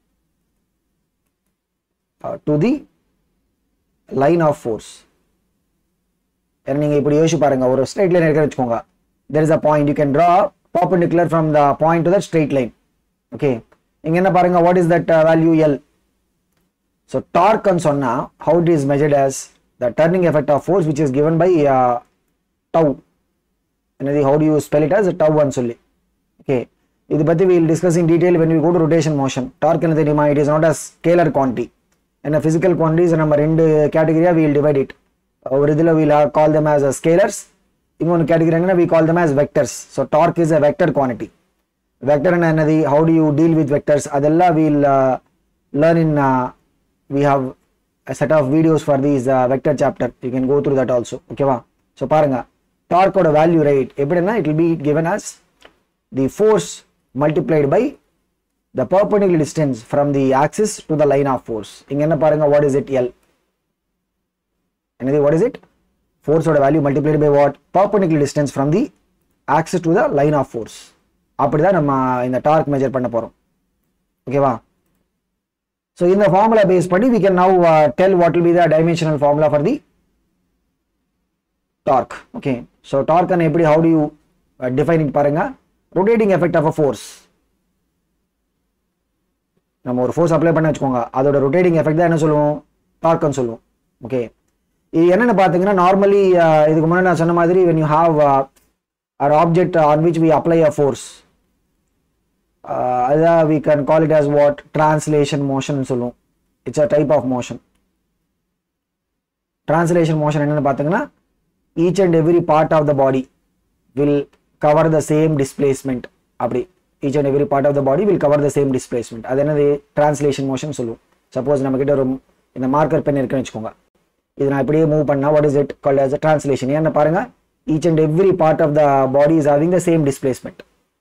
uh, to the line of force ஏன்னா நீங்க இப்படி யோசிச்சு பாருங்க ஒரு straight line இருக்குன்னு வச்சுக்கோங்க there is a point you can draw perpendicular from the point to that straight line okay இங்க என்ன பாருங்க what is that uh, value L so torque ன்னு சொன்னா how it is measured as the turning effect of force which is given by uh, tau என்னது how do you spell it as tau ன்னு சொல்லி okay இது பத்தி we will discuss in detail when we go to rotation motion torque என்ன தெரியுமா it is not a scalar quantity என்ன physical quantities நம்ம ரெண்டு கேட்டகரியா we will divide it ஒரு இதுல we will call them as a scalars இன்னொன்று category என்னன்னா we call them as vectors so torque is a vector quantity vector என்னது how do you deal with vectors அதெல்லாம் we will uh, learn in uh, we have a set of videos for these uh, vector chapter you can go through that also ஓகேவா so பாருங்க torque ஓட வேல்யூ right எப்படின்னா it will be given as the force multiplied by the perpendicular distance from the axis to the line of force இங்க என்ன பாருங்க what is it L என்னது what is it force ஓட வேல்யூ multiplied by what perpendicular distance from the axis to the line of force அப்படிதான் நம்ம இந்த dark measure பண்ண போறோம் ஓகேவா So in the formula base பண்ணி we can now uh, tell what will be the dimensional formula for the torque. Okay. So torque and எப்படி how do you uh, define it பாருங்க rotating effect of a force. நம்ம ஒரு force apply பண்ண வச்சுக்கோங்க அதோட rotating effect தான் என்ன சொல்லுவோம் டார்க்னு சொல்லுவோம் ஓகே இது என்னென்னு பார்த்தீங்கன்னா நார்மலி இதுக்கு முன்னாடி நான் சொன்ன மாதிரி when you have uh, an object on which we apply a force அதுதான் we can call it as what translation motion சொல்லுவோம் it's a type of motion translation motion என்னன்னு பார்த்தீங்கன்னா each and every part of the body will cover the same displacement அப்படி each and every part of the body will cover the same displacement அது என்னது translation motion சொல்லுவோம் suppose நம்ம கிட்ட ஒரு இந்த மார்க்கர் பென் இருக்குன்னு வச்சுக்கோங்க இது நான் இப்படியே மூவ் பண்ணா what is it called as a translation ஏன்னா பாருங்க each and every part of the body is having the same displacement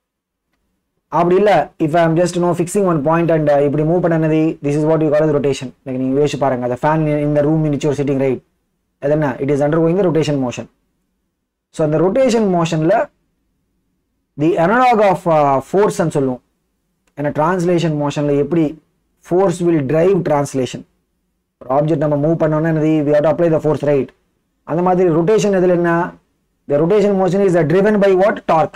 அப்படி இல்லை if I'm just no fixing one point and இப்படி மூவ் பண்ணனது this is what you call rotation like நீங்கள் யோசிச்சு பாருங்க அந்த ஃபேன் இந்த room in your sitting right அது என்ன it is undergoing the rotation motion so அந்த ரொட்டேஷன் மோஷனில் தி அனலாக் ஆஃப் ஃபோர்ஸ்ன்னு சொல்லுவோம் ஏன்னா டிரான்ஸ்லேஷன் மோஷனில் எப்படி ஃபோர்ஸ் வில் டிரைவ் டிரான்ஸ்லேஷன் ஒரு ஆப்ஜெக்ட் நம்ம மூவ் பண்ணோன்னா என்னது we have to apply the force right அந்த மாதிரி ரொட்டேஷன் இதில் என்ன the rotation motion is driven by what torque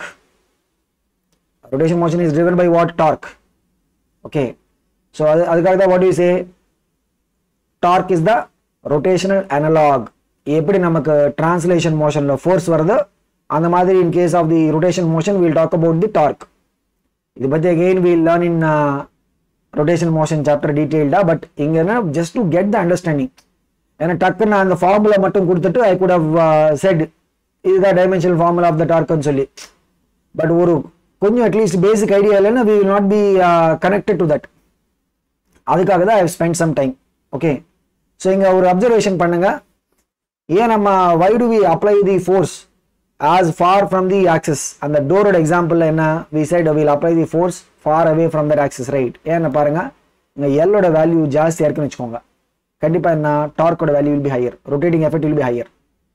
rotation motion is driven by what torque okay so அது அதுக்காக தான் what do you say torque is the rotational analog எப்படி நமக்கு translation motionல force வருதோ அந்த மாதிரி in case of the rotation motion we'll talk about the torque இது பத்தி again we'll learn in uh, rotation motion chapter detailed but இங்க என்ன just to get the understanding ஏன்னா டக்குன்னு நான் அந்த ஃபார்முலா மட்டும் கொடுத்துட்டு ஐ குட் ஹவ் செட் இதுதான் டைமென்ஷனல் ஃபார்முலா ஆஃப் த டார்க்னு சொல்லி பட் ஒரு கொஞ்சம் அட்லீஸ்ட் பேசிக் ஐடியா இல்லைன்னா we will not be connected to that அதுக்காக தான் I spend some time okay so இங்கே ஒரு அப்சர்வேஷன் பண்ணுங்க ஏன் நம்ம why do we apply the force as far from the axis அந்த டோரோட எக்ஸாம்பிள் என்ன we side will apply the force far away from that axis right ஏன்னு பாருங்க இங்கே எல்லோட வேல்யூ ஜாஸ்தியாக இருக்குன்னு வச்சுக்கோங்க கண்டிப்பாக என்ன டார்க்கோட value will be higher rotating effect will be higher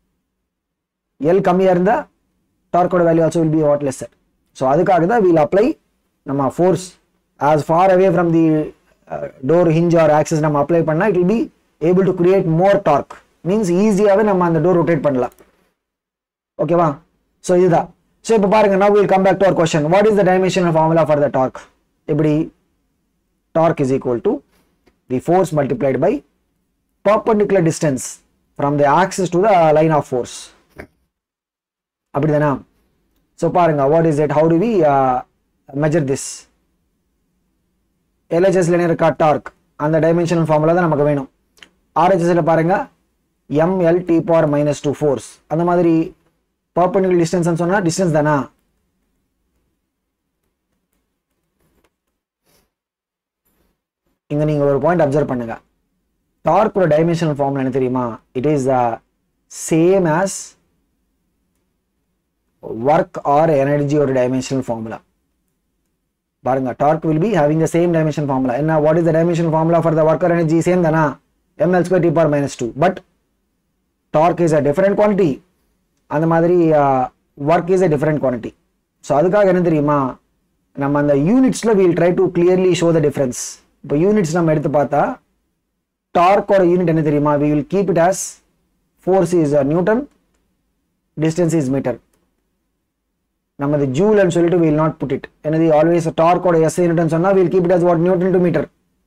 L கம்மியாக இருந்தால் டார்க்கோட value also will be what lesser so அதுக்காக தான் வீல் அப்ளை நம்ம force as far away from the door hinge or axis நம்ம அப்ளை பண்ணால் it will be able to create more torque means ஈஸியாகவே நம்ம அந்த டோர் ரொட்டேட் பண்ணலாம் ஓகேவா ஸோ இதுதான் ஸோ இப்போ பாருங்க now we'll come back to our question what is the dimensional formula for the torque எப்படி torque is equal to the force multiplied by perpendicular distance from the axis to the line of force அப்படிதானா so பாருங்க what is it how to we measure this எல்ஹெச்எஸ்ல என்ன இருக்கா dark அந்த dimensional formula தான் நமக்கு வேணும் ஆர்ஹெச்எஸ்ல பாருங்க ML T power minus two force அந்த மாதிரி பர்பண்டிகுலர் டிஸ்டன்ஸ் சொன்னா டிஸ்டன்ஸ் தானா இங்க நீங்க ஒரு பாயிண்ட் அப்சர்வ் பண்ணுங்க டார்க்கோட டைமென்ஷனல் ஃபார்முலா என்ன தெரியுமா it is same as work or எனர்ஜியோட டைமென்ஷனல் ஃபார்முலா பாருங்க torque will be having the same dimension formula என்ன what is the dimension formula for the work or energy same தானா ML square T power minus two but torque is a different quantity அந்த மாதிரி work is a different quantity so அதுக்காக என்ன தெரியுமா நம்ம அந்த யூனிட்ஸில் we'll try to clearly show the difference இப்போ யூனிட்ஸ் நம்ம எடுத்து பார்த்தா டார்க்கோட யூனிட் என்ன தெரியுமா we will keep it as force is newton distance is metre நம்ம இது ஜூல்னு சொல்லிட்டு வில் நாட் புட் இட் எனது ஆல்வேஸ் டார்க்கோட எஸ் யூனிட்னு சொன்னா will keep it as what newton to metre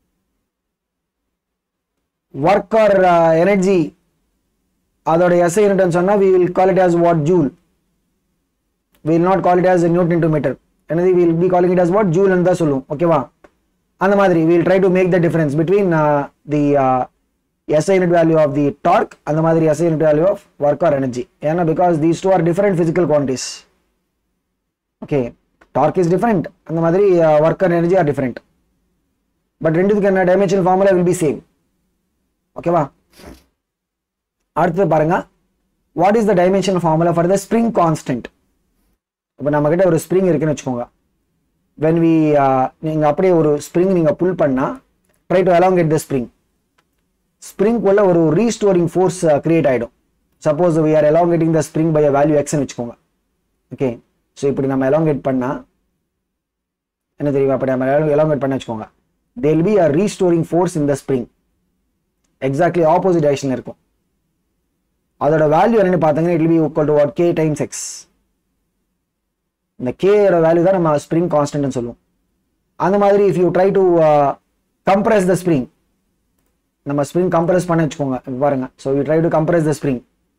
work or energy அதோட எஸ் யூனிட்னு சொன்னா we will call it as what joule will not call it as newton to metre எனது will be calling it as what joule தான் சொல்லுவோம் ஓகேவா அந்த மாதிரி will try to make the difference between the S unit value of the torque அந்த மாதிரி S unit value of work or energy ஏன்னா because these two are different physical quantities okay torque is different அந்த மாதிரி work and energy are different but ரெண்டுத்துக்கு என்ன dimension formula will be same ஓகேவா அடுத்து பாருங்க what is the dimension formula for the spring constant இப்போ நம்ம கிட்ட ஒரு ஸ்ப்ரிங் இருக்குன்னு வச்சுக்கோங்க வென் வி நீங்கள் அப்படியே ஒரு ஸ்ப்ரிங் நீங்கள் புல் பண்ணால் try to elongate the spring ஸ்ப்ரிங்குள்ள ஒரு ரீஸ்டோரிங் ஃபோர்ஸ் கிரியேட் ஆகிடும் suppose we are elongating the spring by value எக்ஸ்னு வச்சுக்கோங்க ஓகே ஸோ இப்படி நம்ம எலாங்கேட் பண்ணால் என்ன தெரியுமா அப்படி நம்ம எலாங்கேட் பண்ண வச்சுக்கோங்க there'll be a restoring force in the spring exactly opposite direction இருக்கும் அதோட வேல்யூ என்னன்னு பார்த்தீங்கன்னா it be equal to what K times X இந்த கேயோட வேல்யூ தான் நம்ம ஸ்ப்ரிங் கான்ஸ்டன்ட்னு சொல்லுவோம் அந்த மாதிரி if you try to compress the spring நம்ம ஸ்ப்ரிங் கம்ப்ரஸ் பண்ண வச்சுக்கோங்க இப்ப பாருங்க so you try to compress the spring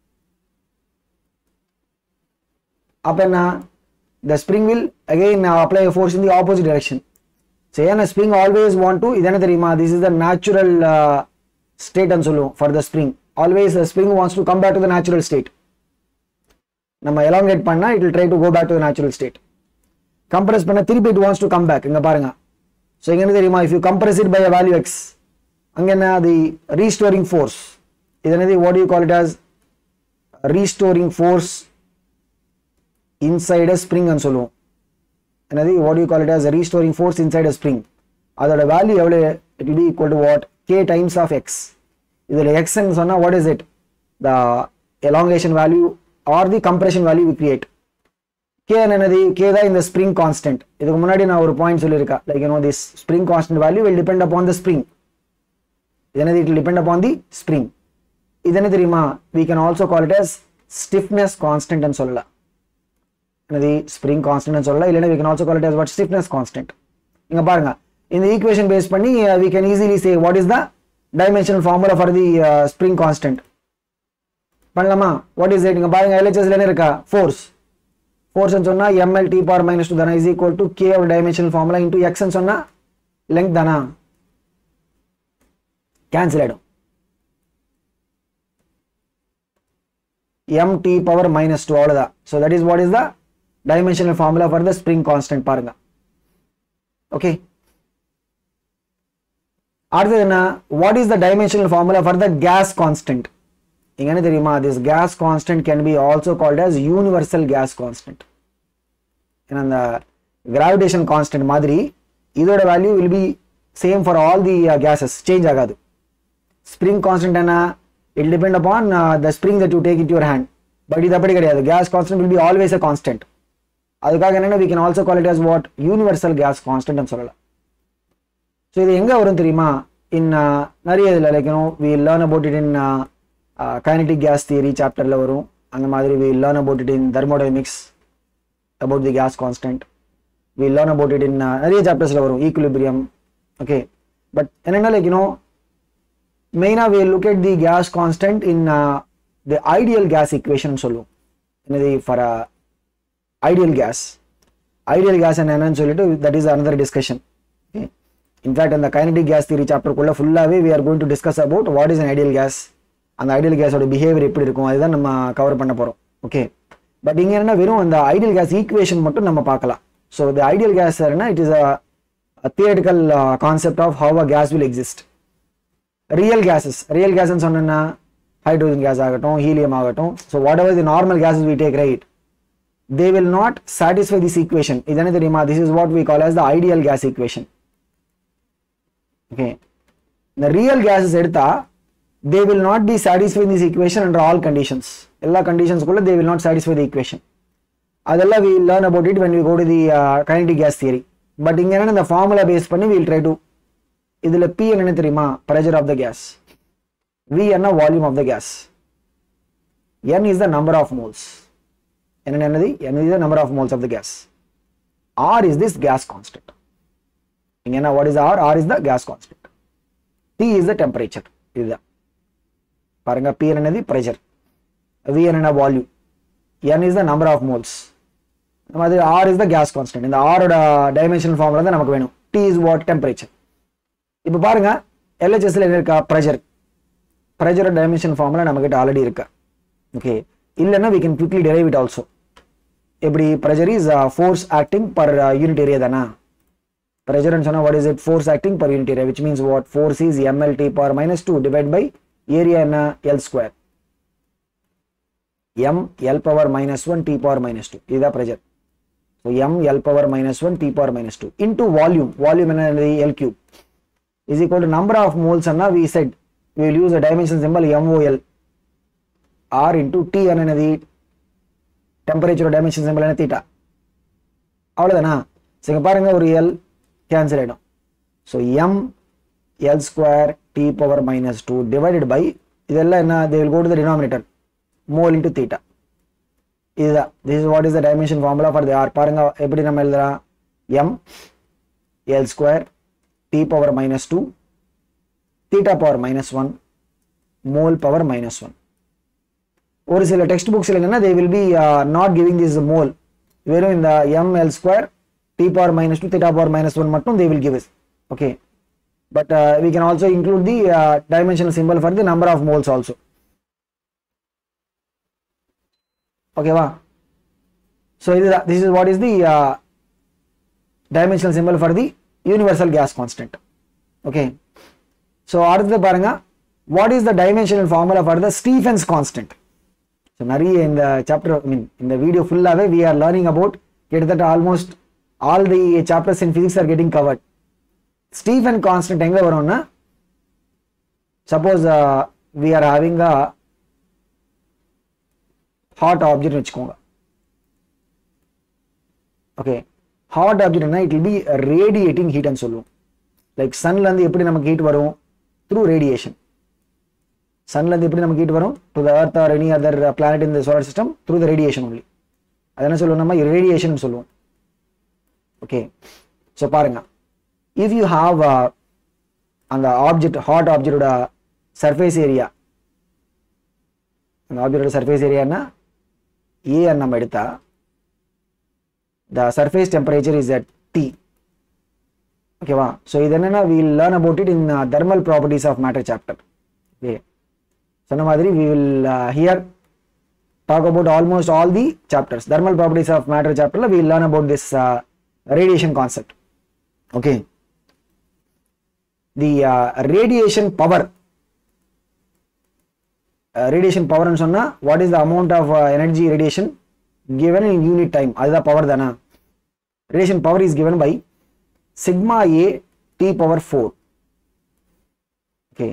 அப்போ என்ன the spring will again apply force in the opposite direction so ஏன்னா ஸ்ப்ரிங் ஆல்வேஸ் வாண்ட் டு இது என்ன தெரியுமா திஸ் இஸ் த நேச்சுரல் ஸ்டேட்னு சொல்லுவோம் for the spring always spring wants to come back to the natural state நம்ம elongate பண்ணா it will try to go back to natural state compress பண்ண திருப்பி it wants to come back இங்க பாருங்க so இங்க என்ன தெரியுமா if you compress it by a value X அங்க என்ன அது ரீஸ்டோரிங் ஃபோர்ஸ் இது என்னது what you call it as restoring force inside a spring சொல்லுவோம் என்னது what you call it as restoring force inside a spring அதோட வேல்யூ எவ்வளோ it will be equal to what K times of X இதில் எக்ஸ்ன்னு சொன்னால் what is it the elongation value or the compression value we create K என்னது K தான் இந்த spring constant இதுக்கு முன்னாடி நான் ஒரு பாயிண்ட் சொல்லியிருக்கேன் like you know this spring constant value will depend upon the spring இது என்னது it depend upon the spring இது என்ன தெரியுமா we can also call it as stiffness கான்ஸ்டன்ட்னு சொல்லலாம் என்னது ஸ்ப்ரிங் கான்ஸ்டன்ட் சொல்லலாம் இல்லைன்னா we can also call it as what stiffness constant இங்க பாருங்க இந்த ஈக்குவேஷன் பேஸ் பண்ணி we can easily say what is the dimensional formula for the spring constant பண்ணலாமா வாட் இஸ் இட் இங்க பாருங்க எல்ஹெச்எஸ்ல என்ன இருக்கா ஃபோர்ஸ் ஃபோர்ஸ்னு சொன்னா ML T power minus two தானா இஸ் ஈக்குவல் டு கே ஒரு டைமென்ஷனல் ஃபார்முலா இன்டூ எக்ஸ்ன்னு சொன்னா லெங்க் தானா கேன்சல் ஆயிடும் M T power minus two அவ்வளோதான் so that is what is the dimensional formula for the spring constant பாருங்க okay அடுத்தது என்ன what is the dimensional formula for the gas constant இங்க என்ன தெரியுமா this gas constant can be also called as universal gas constant ஏன்னா அந்த gravitation constant மாதிரி இதோட value will be same for all the gases change ஆகாது spring constant என்ன it depend upon the spring that you take it your hand but இது அப்படி கிடையாது gas constant will be always a constant அதுக்காக என்னன்னா we can also call it as what universal gas constant சொல்லலாம் so இது எங்கே வரும் தெரியுமா இன் நிறைய இதில் like you know we learn about it in kinetic gas theory சாப்டரில் வரும் அந்த மாதிரி we learn about it in thermodynamics about the gas constant we learn about it in நிறைய சாப்டர்ஸில் வரும் ஈக்குலிபிரியம் ஓகே பட் என்னென்னா லைக் யூனோ மெயினாக we look at the gas constant in the ideal gas equation சொல்லுவோம் என்னது for ideal gas ideal gas என்னன்னு சொல்லிட்டு that is another discussion in fact அந்த கைனடிக் கேஸ் தியரி சாப்டருக்குள்ள ஃபுல்லாகவே we are going to discuss about what is an ideal gas அந்த ideal கேஸோட behaviour எப்படி இருக்கும் அதுதான் நம்ம கவர் பண்ண போகிறோம் ஓகே பட் இங்கே என்ன வெறும் அந்த ஐடியல் கேஸ் ஈக்குவேஷன் மட்டும் நம்ம பார்க்கலாம் ஸோ த ஐடியல் கேஸ் என்ன it is a theoretical concept of how a gas will exist real gases real கேஸ்ன்னு சொன்னேன்னா ஹைட்ரோஜன் கேஸ் ஆகட்டும் ஹீலியம் ஆகட்டும் so whatever the normal gases we take right they will not satisfy this equation இது என்ன தெரியுமா this is what we call as the ideal gas equation okay the real gases எடுத்தா they will not be satisfying this equation under all conditions எல்லா கண்டிஷன்ஸ்குள்ள they will not satisfy the equation அதெல்லாம் we will learn about it when we go to the uh, kinetic gas theory but இங்க என்ன இந்த formula base பண்ணி we will try to இதுல P என்னன்னு தெரியுமா pressure of the gas V என்ன volume of the gas N is the number of moles என்ன என்னது n is the number of moles of the gas r is this gas constant இங்க என்ன what is r r is the gas constant t is the temperature இதுதான் பாருங்க p என்னது pressure v என்ன volume n is the number of moles நம்ம அது r is the gas constant இந்த r ஓட டைமென்ஷனல் ஃபார்முலா தான் நமக்கு வேணும் t is what temperature இப்போ பாருங்க LHS ல என்ன இருக்கா pressure pressure டைமென்ஷன் ஃபார்முலா நம்ம கிட்ட ஆல்ரெடி இருக்கா ஓகே இல்லைன்னா we can quickly derive it also எப்படி pressure is uh, force acting per uh, unit area தானா pressure ன்னு சொன்னா what is it force acting per unit area which means what force is ml t power minus 2 divided by area என்ன l square m l power minus 1 t power minus 2 இதுதான் pressure so m l power minus 1 t power minus 2 into volume volume என்ன l cube is equal to number of moles அண்ணா we said we will use a dimension symbol mol r into t என்னது temperature dimension simple என்ன theta அவ்வளோதானா சரி பாருங்க ஒரு L cancel ஆகிடும் so M L square T power minus two divided by இதெல்லாம் என்ன they will go to the denominator mole into theta இதுதான் this is what is the dimension formula for the R பாருங்க எப்படி நம்ம எழுதலாம் M L square T power minus two theta power minus one mole power minus one ஒரு சில text புக்ஸில் என்னன்னா they will be not giving this mole வெறும் இந்த M L square T power minus two theta power minus one மட்டும் they will give is okay but we can also include the dimensional symbol for the number of moles also ஓகேவா so இதுதான் this is what is the dimensional symbol for the universal gas constant okay so அடுத்தது பாருங்க what is the dimensional formula for the Stefan's constant so நிறைய இந்த chapter I mean இந்த video ஃபுல்லாகவே we are learning about கிட்டத்தட்ட almost all the chapters in physics are getting covered Stefan constant எங்கே வரும்னா suppose we are having a hot object வச்சுக்கோங்க okay hot ஆப்ஜெக்ட்னா it will be radiating ஹீட்னு சொல்லுவோம் like சன்லேருந்து எப்படி நமக்கு ஹீட் வரும் த்ரூ ரேடியேஷன் சன்லேருந்து எப்படி நமக்கு ஹீட் வரும் to the earth or any other planet in the solar system through the radiation only அது என்ன சொல்லுவோம் நம்ம ரேடியேஷன் சொல்லுவோம் ஓகே ஸோ பாருங்க இஃப் யூ ஹாவ் அந்த ஆப்ஜெக்ட் ஹாட் ஆப்ஜெக்டோட சர்ஃபேஸ் ஏரியா அந்த ஆப்ஜெக்டோட சர்ஃபேஸ் ஏரியானா ஏ நம்ம எடுத்தா the surface temperature is at T ஓகேவா ஸோ இது என்னன்னா will learn about it in thermal properties of matter chapter okay சொன்ன மாதிரி we will here talk about almost all the chapters thermal properties of matter சாப்டர்ல we learn about this radiation concept okay the radiation power radiation பவர்னு சொன்னா what is the amount of energy radiation given in unit time அதுதான் power தானா radiation power is given by sigma A T power four okay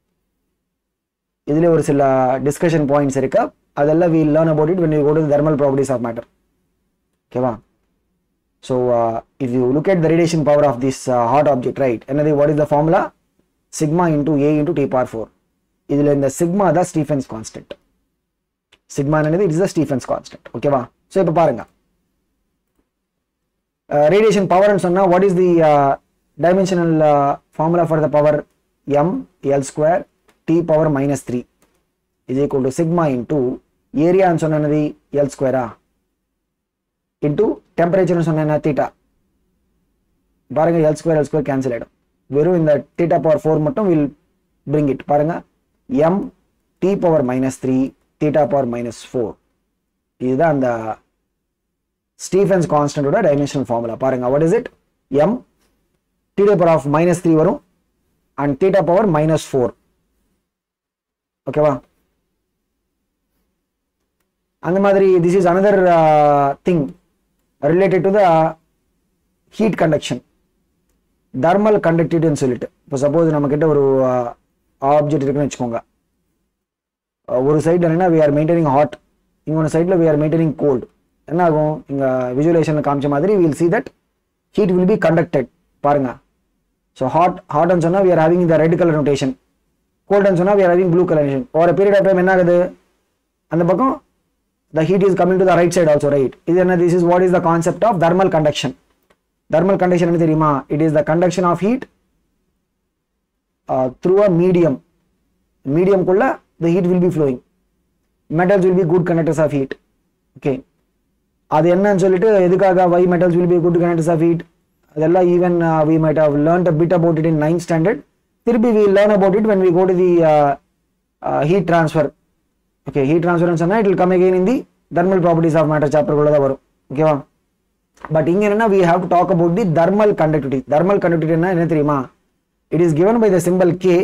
இதுல ஒரு சில discussion points இருக்கு அதெல்லாம் we learn about it when you go to thermal properties of matter ஓகேவா so if you look at the radiation power of this hot object right என்னது what is the formula sigma into A into T power four இதுல இந்த sigma தான் Stefan's constant sigma என்னது it's the Stefan's constant ஓகேவா so இப்போ பாருங்க radiation பவர்னு சொன்னா what is the dimensional formula for the power M L square T power minus three is equal to sigma into ஏரியான்னு சொன்னது எல் ஸ்கொயரா இன்டூ டெம்பரேச்சர்னு சொன்னேன்னா தீட்டா பாருங்க L square L square cancel ஆகிடும் வெறும் இந்த தீட்டா பவர் ஃபோர் மட்டும் வில் பிரிங் இட் பாருங்க M T power minus three theta power minus four இதுதான் அந்த ஸ்டீஃபன்ஸ் கான்ஸ்டன்டோட டைமென்ஷனல் ஃபார்முலா பாருங்க what is it M theta power of minus three வரும் and theta power minus four ஓகேவா அந்த மாதிரி this is another thing related to the heat conduction thermal கண்டக்டிவிட்டின்னு சொல்லிட்டு இப்போ சப்போஸ் நம்ம கிட்ட ஒரு ஆப்ஜெக்ட் இருக்குன்னு வச்சுக்கோங்க ஒரு சைடில் என்னன்னா வி ஆர் மெயின்டைனிங் ஹாட் இன்னொன்று சைடில் வி ஆர் மெயின்டைனிங் கோல்டு என்ன ஆகும் இங்கே விஜுவலேஷனில் காமிச்ச மாதிரி will see that heat will be conducted பாருங்க ஸோ ஹாட் ஹாட்னு சொன்னால் வி ஆர் ஹேவிங் இந்த ரெட் கலர் நோட்டேஷன் கோல்டுன்னு சொன்னால் we are having blue colour notation ஒரு பீரியட் ஆஃப் டைம் என்ன ஆகுது அந்த பக்கம் the heat is coming to the right side also right இது என்ன this is what is the concept of thermal conduction thermal conduction என்ன தெரியுமா it is the conduction of heat uh, through a medium medium குள்ள the heat will be flowing metals will be good conductors of heat okay அது என்னன்னு சொல்லிட்டு எதுக்காக why metals will be good conductors of heat அதெல்லாம் even uh, we might have learned a bit about it in 9th standard திருப்பி we learn about it when we go to the uh, uh, heat transfer okay heat ட்ரான்ஸ்ஃபர்னு சொன்னால் it will come again in the thermal properties of matter சாப்டருக்குள்ள தான் வரும் ஓகேவா but இங்கே என்னன்னா we have to talk about the thermal conductivity thermal conductivity என்ன தெரியுமா it is given by the symbol K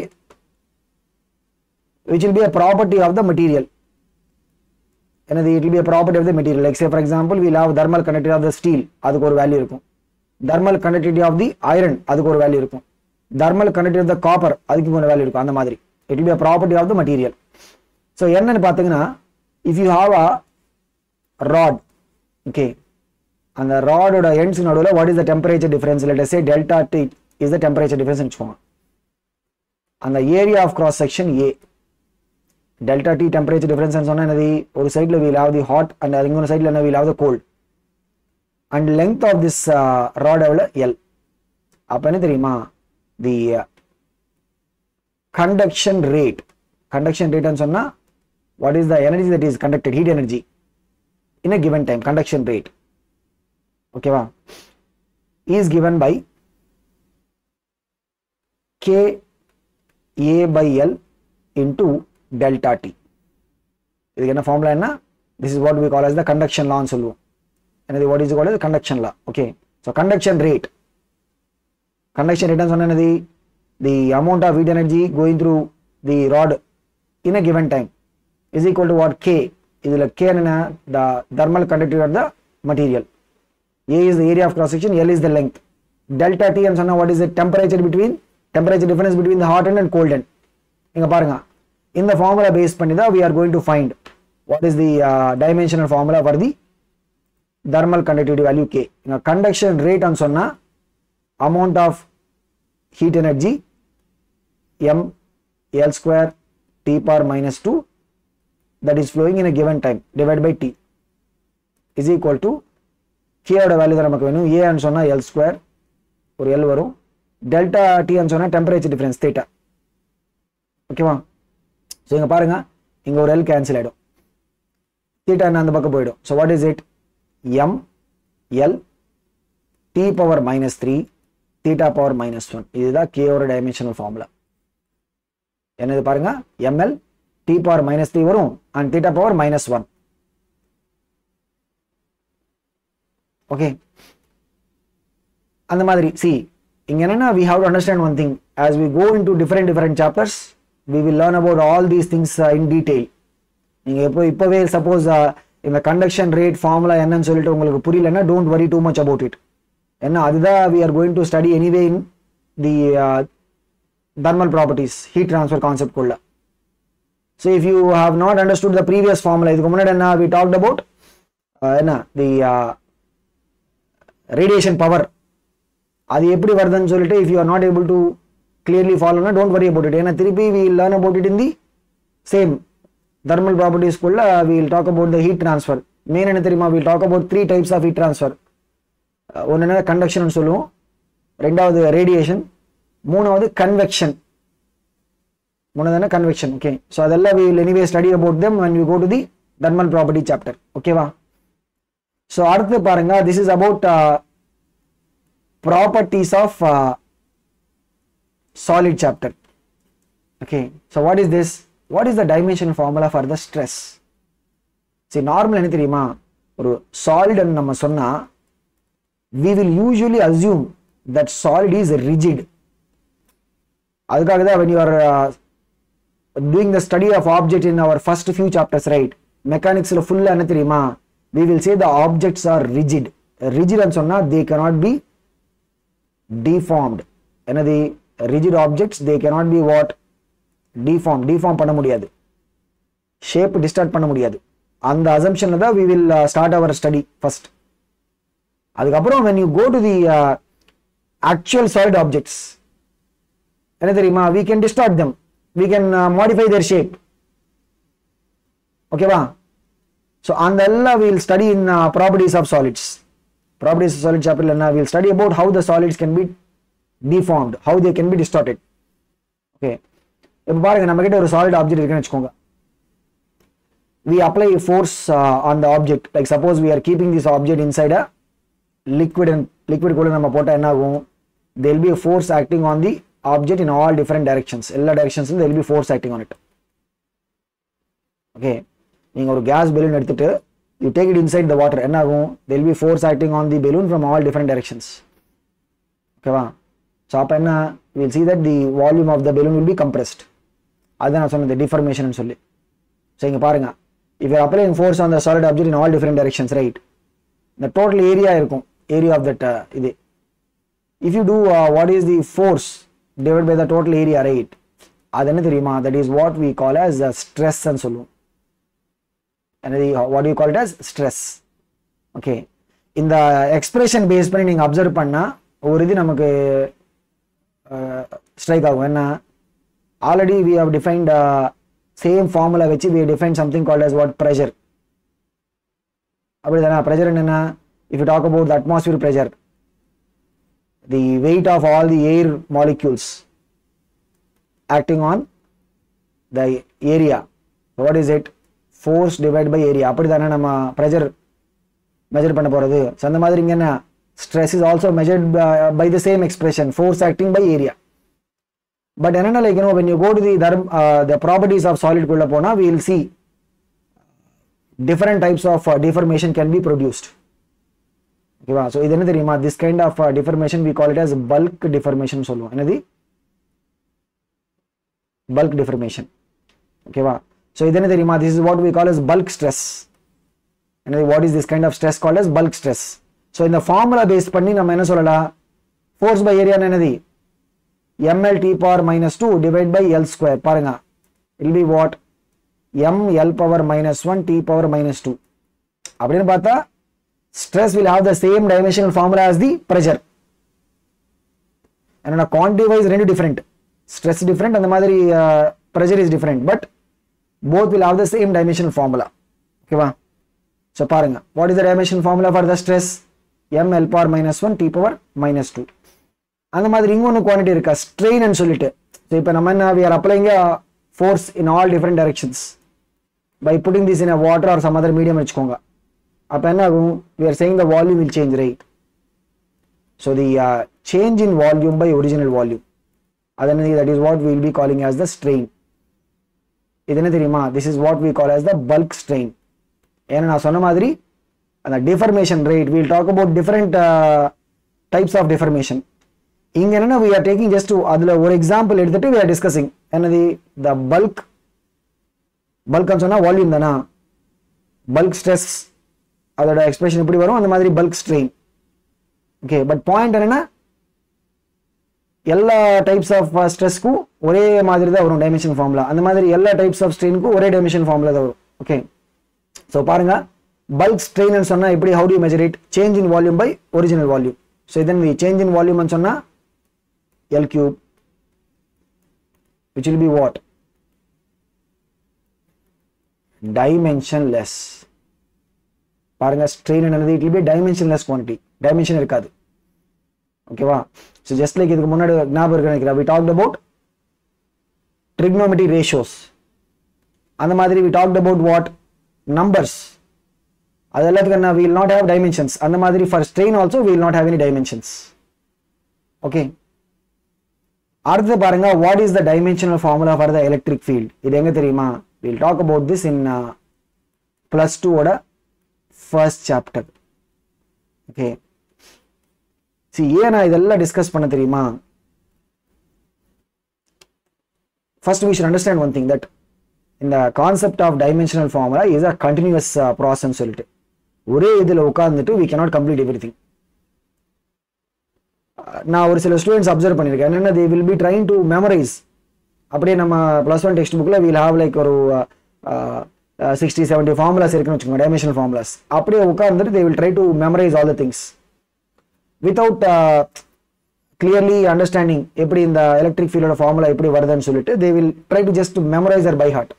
which will be a property of the material என்னது it will be a property of the material like say for example we'll have thermal conductivity of the steel அதுக்கு ஒரு value இருக்கும் thermal conductivity of the iron அதுக்கு ஒரு value இருக்கும் thermal conductivity of the copper அதுக்கு ஒரு value இருக்கும் அந்த மாதிரி it will be a property of the material so என்னன்னு பார்த்தீங்கன்னா if you have a rod okay அந்த ராடோட எண்ட்ஸ் நடுவில் what is the temperature difference let say delta T is the temperature difference வச்சுக்கோங்க அந்த area of cross section A delta T temperature difference சொன்னால் என்னது ஒரு சைடில் we'll have the hot and இன்னொரு சைடில் என்ன we'll have the cold and length of this rod எவ்வளோ எல் அப்போ என்ன தெரியுமா தி கண்டக்ஷன் ரேட் கண்டக்ஷன் ரேட்னு சொன்னால் what is the energy that is conducted heat energy in a given time conduction rate okay va is given by k a by l into delta t இதுக்கு என்ன formula என்ன this is what we call as the conduction law னு சொல்லுவோம் என்னது what is call as conduction law okay so conduction rate conduction rate சொன்னா என்னது the amount of heat energy going through the rod in a given time is equal to what k இதுல k என்ன the thermal conductivity of the material a is the area of cross section l is the length delta t ன்னு சொன்னா what is the temperature between temperature difference between the hot end and cold end இங்க பாருங்க இந்த formula base பண்ணி தான் we are going to find what is the uh, dimensional formula for the thermal conductivity value k இங்க conduction rate ன்னு சொன்னா amount of heat energy m l square t power minus 2 that is flowing in a given time divided by t is equal to k ஓட value தான் நமக்கு வேணும் a ன்னு சொன்னா l square ஒரு l வரும் டெல்டா t ன்னு சொன்னா டெம்பரேச்சர் டிஃபரன்ஸ் தீட்டா ஓகேவா ஸோ இங்க பாருங்க இங்க ஒரு l கேன்சல் ஆயிடும் தீட்டா என்ன அந்த பக்கம் போயிடும் so what is it m l t power minus three theta power minus one இதுதான் k ஓட டைமென்ஷனல் ஃபார்முலா என்னது பாருங்க ml t power minus three வரும் and theta power minus one okay அந்த மாதிரி சி இங்க என்னன்னா we have to understand one thing as we go into different different chapters we will learn about all these things uh, in detail நீங்க எப்போ இப்போவே suppose இந்த conduction rate formula என்னன்னு சொல்லிட்டு உங்களுக்கு புரியலன்னா don't worry two much about it ஏன்னா அதுதான் we are going to study anyway in the uh, thermal properties heat transfer concept குள்ள so if you have not understood the previous formula இதுக்கு முன்னாடி என்ன we talked about uh, என்ன the uh, radiation power அது எப்படி வருதுன்னு சொல்லிட்டு if you are not able to clearly follow na don't worry about it ஏன்னா திருப்பி we will learn about it in the same thermal properties குள்ள we will talk about the heat transfer main என்ன தெரியுமா we will talk about three types of heat transfer ஒன்று என்ன conduction சொல்லுவோம் ரெண்டாவது radiation மூணாவது கன்வெக்ஷன் மூணாவது என்ன கன்வெக்ஷன் ஓகே ஸோ அதெல்லாம் we will anyway study about them when we go to the thermal property chapter ஓகேவா ஸோ அடுத்து பாருங்க this is about properties of solid chapter okay so what is this what is the dimension formula for the stress சரி normal என்ன தெரியுமா ஒரு சாலிட்னு நம்ம சொன்னா we will usually assume that solid is rigid அதுக்காக தான் when you are uh, doing the study of object in our first few chapters right மெக்கானிக்ஸ்ல ஃபுல்லா என்ன தெரியுமா we will say the objects are rigid rigid ன்னு சொன்னா they cannot be deformed என்னது rigid objects they cannot be what deformed deform பண்ண முடியாது shape distort பண்ண முடியாது அந்த அசம்ஷன்ல தான் we will uh, start our study first அதுக்கப்புறம் when you go to the uh, actual solid objects என்ன தெரியுமா we can distort them we can uh, modify their shape ஓகேவா ஸோ அந்த எல்லாம் will study in properties of solids properties of solid சாப்டர்ல என்ன will study about how the solids can be deformed how they can be distorted okay இப்போ பாருங்க நம்ம கிட்ட ஒரு சாலிட் ஆப்ஜெக்ட் இருக்குன்னு வச்சுக்கோங்க we apply force uh, on the object like suppose we are keeping this object inside a liquid and liquid கூட நம்ம போட்டா என்ன ஆகும் there will be a force acting on the object in all different directions எல்லா directionsலும் there will be force acting on it okay நீங்க ஒரு gas balloon எடுத்துட்டு you take it inside the water என்ன ஆகும் there will be force acting on the balloon from all different directions ஓகேவா so அப்போ என்ன will see that the volume of the balloon will be compressed அதுதான் நான் சொன்னது deformation சொல்லி so இங்க பாருங்க if you are applying force on the solid object in all different directions right the total area இருக்கும் area of that uh, இது if you do uh, what is the force divided by the total area right அது என்ன தெரியுமா that is what we call as uh, stress ன்னு சொல்லுவோம் என்னது what do you call it as stress okay இந்த expression base பண்ணி நீங்க observe பண்ணா ஒரு இது நமக்கு ஸ்ட்ரைக் ஆகும் என்ன already we have defined same formula வச்சு we define something called as what pressure அப்படிதானே ப்ரெஷர் என்னன்னா if you talk about the atmosphere pressure the weight of all the air molecules acting on the area what is it force divide by area அப்படி தானே நம்ம pressure measure பண்ண போகிறது so அந்த மாதிரி இங்கே என்ன stress is also measured by the same expression force acting by area but என்னென்ன like you know when you go to the therm the properties of solid குள்ள போனால் we will see different types of deformation can be produced ஓகேவா so இது என்ன தெரியுமா this kind of deformation we call it as bulk deformation சொல்லுவோம் என்னது bulk deformation ஓகேவா so இது என்ன தெரியுமா this is what we call as bulk stress என்னது what is this kind of stress call as bulk stress so இந்த formula base பண்ணி நம்ம என்ன சொல்லலாம் ஃபோர்ஸ் பை ஏரியா என்னது ml t power minus 2 divided by l square பாருங்க it will be what m l power minus 1 t power minus 2 அப்படின்னு பார்த்தா stress will have the same dimensional formula as the pressure என்னோட quantity wise ரெண்டு different stress different அந்த மாதிரி uh, pressure is different but both will have the same dimensional formula ஓகேவா so பாருங்க what is the dimensional formula for the stress m l power minus 1 t power minus 2 அந்த மாதிரி இன்னொன்று quantity இருக்கா strain சொல்லிட்டு so இப்போ நம்ம என்ன we are applying force in all different directions by putting this in a water or some other medium வச்சுக்கோங்க அப்போ என்ன ஆகும் we are saying the volume will change right so the change in volume by original volume அது என்ன that is what will be calling as the strain இது என்ன தெரியுமா this is what we call as the bulk strain ஏன்னா நான் சொன்ன மாதிரி அந்த deformation rate will talk about different types of deformation இங்க என்னன்னா we are taking just to அதுல ஒரு எக்ஸாம்பிள் எடுத்துட்டு we are discussing என்னது the bulk bulk சொன்னா வால்யூம் தானா bulk stress அதோட எக்ஸ்பிரஷன் எப்படி வரும் அந்த மாதிரி bulk strain okay but point என்னன்னா எல்லா டைப்ஸ் ஆஃப் ஸ்ட்ரெஸ்க்கும் ஒரே மாதிரி தான் வரும் டைமென்ஷன் ஃபார்முலா அந்த மாதிரி எல்லா டைப்ஸ் ஆஃப் ஸ்ட்ரெயினுக்கும் ஒரே டைமென்ஷன் ஃபார்முலா தான் வரும் ஓகே ஸோ பாருங்க பல்க் ஸ்ட்ரெயின் சொன்னா எப்படி how to measure it change in volume by original volume so இதன் சேஞ்ச் இன் வால்யூம் சொன்னா L cube, which will be what? Dimensionless. பாருங்க ஸ்ட்ரெயின் என்னது it will be dimensionless quantity dimension இருக்காது ஓகேவா so just like இதுக்கு முன்னாடி ஞாபகம் இருக்கு நினைக்கிறேன் we talked about trigonometry ratios அந்த மாதிரி we talked about what numbers அது எல்லாத்துக்கும் என்ன வில் நாட் ஹேவ் டைமென்ஷன்ஸ் அந்த மாதிரி for strain also will not have any dimensions okay அடுத்து பாருங்க what is the dimensional formula for the electric field இது எங்க தெரியுமா will talk about this in plus டூவோட ஃபர்ஸ்ட் சாப்டர் ஓகே சி ஏன் நான் இதெல்லாம் டிஸ்கஸ் பண்ண தெரியுமா first we should understand one thing that இந்த concept of dimensional formula is a continuous process சொல்லிட்டு ஒரே இதில் உட்காந்துட்டு we cannot complete everything நான் ஒரு சில ஸ்டூடெண்ட்ஸ் அப்சர்வ் பண்ணியிருக்கேன் என்னென்ன they will be trying to memorise அப்படியே நம்ம ப்ளஸ் ஒன் டெக்ஸ்ட் புக்கில் வீல் ஹாவ் லைக் ஒரு சிக்ஸ்டி செவன்டி ஃபார்முலாஸ் இருக்குன்னு வச்சுக்கோங்க டைமென்ஷனல் ஃபார்முலாஸ் அப்படியே உட்காந்துட்டு they will try to memorise all the things without clearly understanding எப்படி இந்த எலக்ட்ரிக் ஃபீல்டோட ஃபார்முலா எப்படி வருதுன்னு சொல்லிட்டு they will try to just memorise or by heart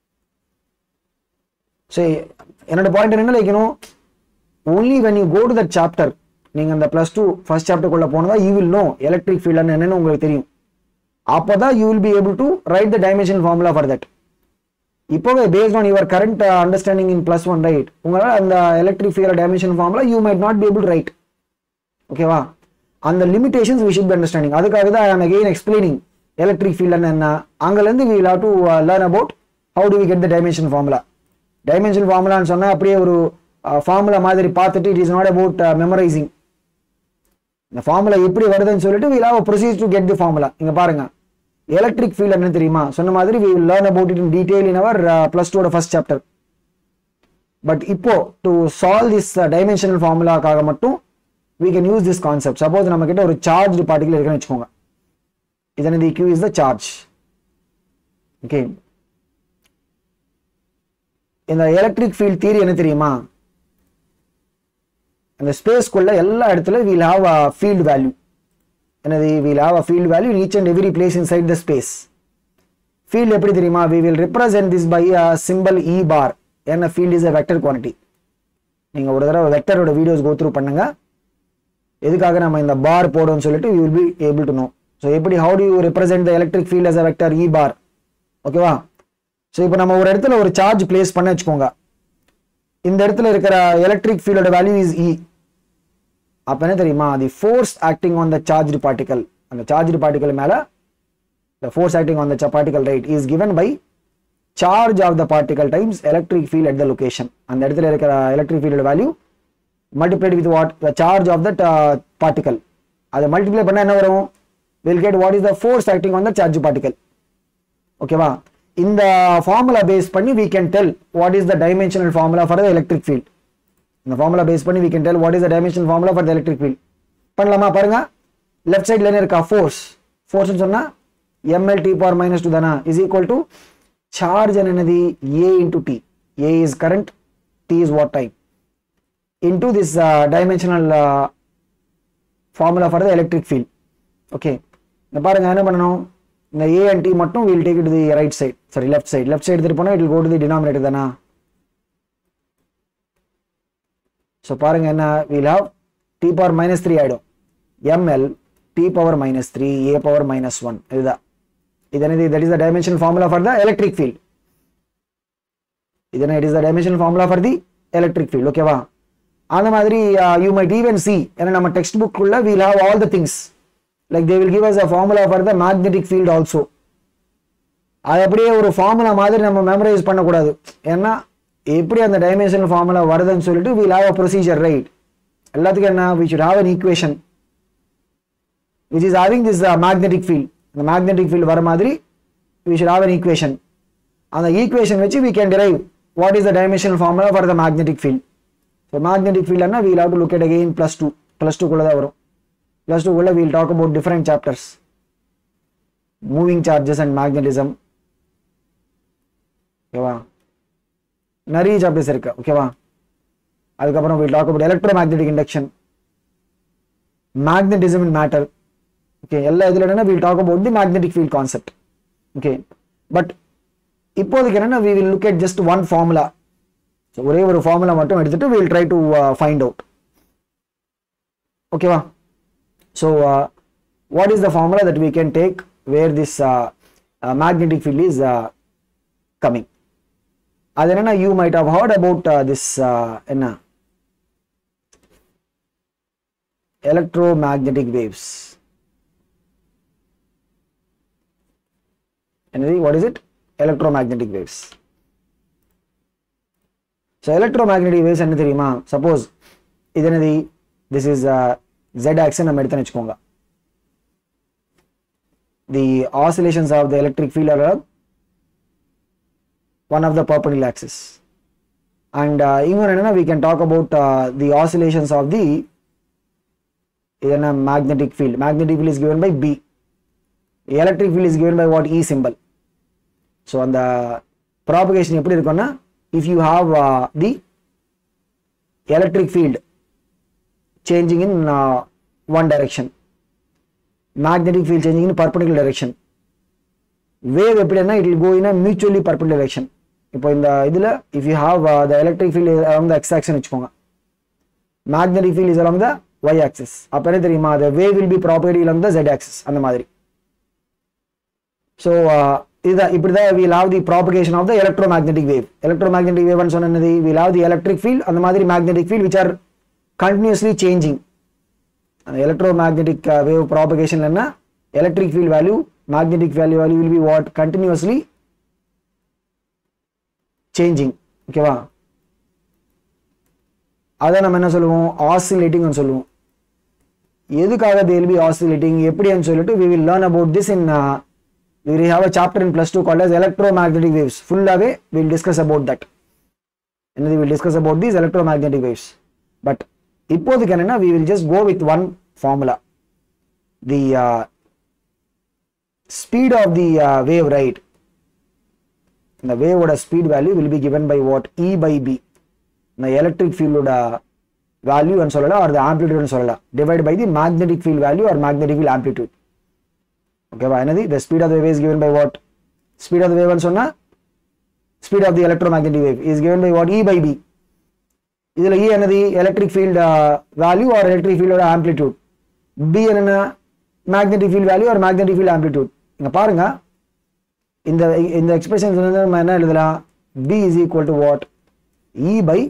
so என்னோட பாயிண்ட் என்ன லைக்கணும் only when you go to that chapter நீங்கள் அந்த ப்ளஸ் டூ ஃபர்ஸ்ட் சாப்டர்க்குள்ளே போனதா you will know electric field என்னன்னு உங்களுக்கு தெரியும் அப்போ தான் you will be able to write the dimension formula for that இப்போவே based on your current understanding in plus one right உங்களால் அந்த electric field dimension formula you might not be able write ஓகேவா அந்த limitations we should be understanding அதுக்காக தான் I'm again explaining electric field என்ன அங்கேருந்து we will have to learn about how to we get the dimension formula dimension ஃபார்முலான்னு சொன்னால் அப்படியே ஒரு ஃபார்முலா மாதிரி பார்த்துட்டு it is not about memorising இந்த ஃபார்முலா எப்படி வருதுன்னு சொல்லிட்டு will have process to get the formula இங்க பாருங்க எலக்ட்ரிக் ஃபீல்ட் என்ன தெரியுமா சொன்ன மாதிரி we will learn about it in detail in our plus டூட ஃபர்ஸ்ட் சாப்டர் பட் இப்போ டு சால்வ் திஸ் டைமென்ஷனல் ஃபார்முலாக்காக மட்டும் we can use this concept suppose நம்ம கிட்ட ஒரு சார்ஜ் பார்ட்டிகல் இருக்குன்னு வச்சுக்கோங்க இதனது q is the charge okay இந்த எலக்ட்ரிக் ஃபீல்ட் தியரி என்ன தெரியுமா அந்த ஸ்பேஸ்க்குள்ள எல்லா இடத்துல we'll have a field value என்னது we'll have a field value in each and every place inside the space field எப்படி தெரியுமா we will represent this by a symbol e bar என்ன field is a vector quantity நீங்க ஒரு தடவை வெக்டரோட videos go through பண்ணுங்க எதுக்காக நம்ம இந்த பார் போடுவோம்னு சொல்லிட்டு you will be able to know so எப்படி how do you represent the electric field as a vector E bar ஓகேவா ஸோ இப்போ நம்ம ஒரு இடத்துல ஒரு சார்ஜ் பிளேஸ் பண்ண வச்சுக்கோங்க இந்த இடத்துல இருக்கிற எலக்ட்ரிக் ஃபீல்டோட வேல்யூ இஸ் இ அப்போ என்ன தெரியுமா the force acting on the charge particle அந்த சார்ஜ் பார்ட்டிகல் மேல the force acting on the particle right is given by charge of the particle times electric field at the location அந்த இடத்துல இருக்கிற electric ஃபீல்டோட value multiplied with what the charge of that uh, particle அதை multiply பண்ணா என்ன வரும் will get what is the force acting on the charge particle ஓகேவா இந்த ஃபார்முலா பேஸ் பண்ணி we can tell what is the dimensional formula for the electric field இந்த formula base பண்ணி we can tell what is the dimensional formula for the electric field பண்ணலாமா பாருங்க left சைடுல என்ன இருக்கா ஃபோர்ஸ் ஃபோர்ஸ் சொன்னா ml t power minus 2 தானா is equal to charge என்னது a into t a is current t is what time into this uh, dimensional uh, formula for the electric field okay இந்த பாருங்க என்ன பண்ணணும் இந்த a and t மட்டும் will take it to the right side sorry left side left side எடுத்துட்டு போனா it will go to the denominator தானா so பாருங்க என்ன we'll have t power minus 3 ஆயிடும் ml t power minus 3 a power minus 1 இதுதான் இது என்னது that is the dimensional formula for the electric field இது என்ன it is the dimensional formula for the electric field ஓகேவா அந்த மாதிரி யூ மைட் ஈவன் சி ஏன்னா நம்ம டெக்ஸ்ட் புக்குள்ள we'll have all the things like they will give us a formula for the magnetic field also அது அப்படியே ஒரு formula மாதிரி நம்ம மெமரைஸ் பண்ணக்கூடாது ஏன்னா எப்படி அந்த டைமென்ஷனல் ஃபார்முலா வருதுன்னு சொல்லிட்டு we'll have a procedure right எல்லாத்துக்கும் என்ன we should have an equation which is having this magnetic field அந்த மேக்னெட்டிக் ஃபீல்ட் வர மாதிரி we should have an equation அந்த ஈக்குவேஷன் வச்சு we can derive what is the dimensional formula for the magnetic field so magnetic ஃபீல்ட்னா we'll have to look at again plus two plus டூக்குள்ளே தான் வரும் plus டூக்குள்ளே we'll talk about different chapters moving charges and magnetism ஓகேவா நிறைய chapters இருக்கு ஓகேவா அதுக்கப்புறம் we'll talk about electromagnetic induction magnetism in matter okay எல்லா இதில் என்னன்னா we'll talk about the magnetic field concept okay but இப்போதைக்கு என்னன்னா we will look at just one formula so ஒரே ஒரு ஃபார்முலா மட்டும் எடுத்துட்டு will try to find out ஓகேவா so what is the formula that we can take where this magnetic field is coming அது என்னன்னா you might have heard about this என்ன electromagnetic waves என்னது what is it electromagnetic waves so electromagnetic waves என்ன தெரியுமா suppose இது என்னது this is uh, z axis நம்ம எடுத்தோம்னு வச்சுக்கோங்க the oscillations of the electric field are one of the perpendicular axis and uh, இன்னொன்று என்னன்னா we can talk about uh, the oscillations of the இது என்ன magnetic field magnetic field is given by b electric field is given by what e symbol so அந்த propagation எப்படி இருக்கும்னா if you have uh, the electric field changing in uh, one direction magnetic field changing in perpendicular direction wave எப்படின்னா it will go in a mutually perpendicular direction இப்போ இந்த இதுல if you have uh, the electric field is along the x axis வச்சுக்கோங்க magnetic field is along the y axis அப்ப என்ன தெரியுமா the wave will be propagated along the z axis அந்த மாதிரி so uh, இதுதான் இப்படிதான் we'll have the propagation of the electromagnetic wave electromagnetic wave னு சொன்னது we'll have the electric field அந்த மாதிரி magnetic field which are continuously changing அந்த electromagnetic uh, wave propagation என்ன electric field value magnetic value value will be what continuously changing ஓகேவா அதை நம்ம என்ன சொல்லுவோம் ஆசிலேட்டிங் சொல்லுவோம் எதுக்காக they will be oscillating எப்படின்னு சொல்லிட்டு we will learn about this in uh, we will have a chapter in plus 2 called as electromagnetic waves ஃபுல்லாவே we will discuss about that என்னது we will discuss about these electromagnetic waves but இப்போதைக்கு என்னன்னா we will just go with one formula the uh, speed of the uh, wave right இந்த வேவோட speed value will be given by what e by b இந்த electric ஃபீல்டோட வேல்யூன்னு சொல்லலாம் or ஆம்பிளிடியூட்னு சொல்லலாம் divide by the magnetic field value or magnetic field amplitude ஓகேவா என்னது the speed of the wave is given by what speed of the வேவ்னு சொன்னா speed of the electromagnetic wave is given by what e by b இதுல e என்னது electric field value or electric ஃபீல்டோட amplitude b என்னன்னா magnetic field value or magnetic field amplitude இங்க பாருங்க இந்த இந்த expression வந்து நம்ம என்ன எழுதலாம் b is equal to what e by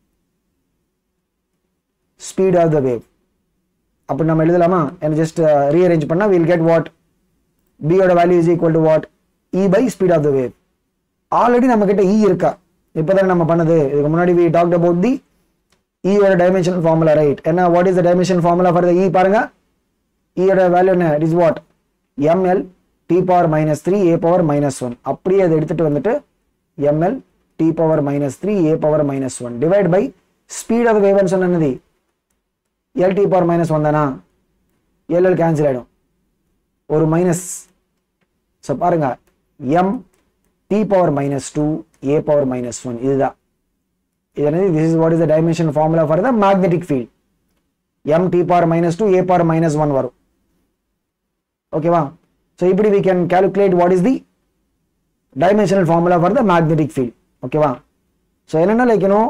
speed of the wave அப்படி நம்ம எழுதலாமா and just uh, rearrange பண்ணா we'll get what b ஓட value is equal to what e by speed of the wave already நம்ம கிட்ட e இருக்கா இப்போதானே நம்ம பண்ணது இதுக்கு முன்னாடி we talked about the e ஓட dimensional formula right என்ன what is the dimensional formula for the e பாருங்க e ஓட வேல்யூ என்ன it is what ml t power minus 3 a power minus 1 அப்படியே அதை எடுத்துட்டு வந்துட்டு ml t power minus 3 a power minus 1 divide by speed of the wave ன்னு சொன்னது l t power minus 1 தானா ll கேன்சல் ஆயிடும் ஒரு மைனஸ் ஸோ பாருங்க m t power minus 2 a power minus 1 இதுதான் இது என்னது this is what is the dimension formula for the magnetic field m t power minus 2 a power minus 1 வரும் ஓகேவா so இப்படி we can calculate what is the dimensional formula for the magnetic field ஓகேவா so என்னென்ன like you know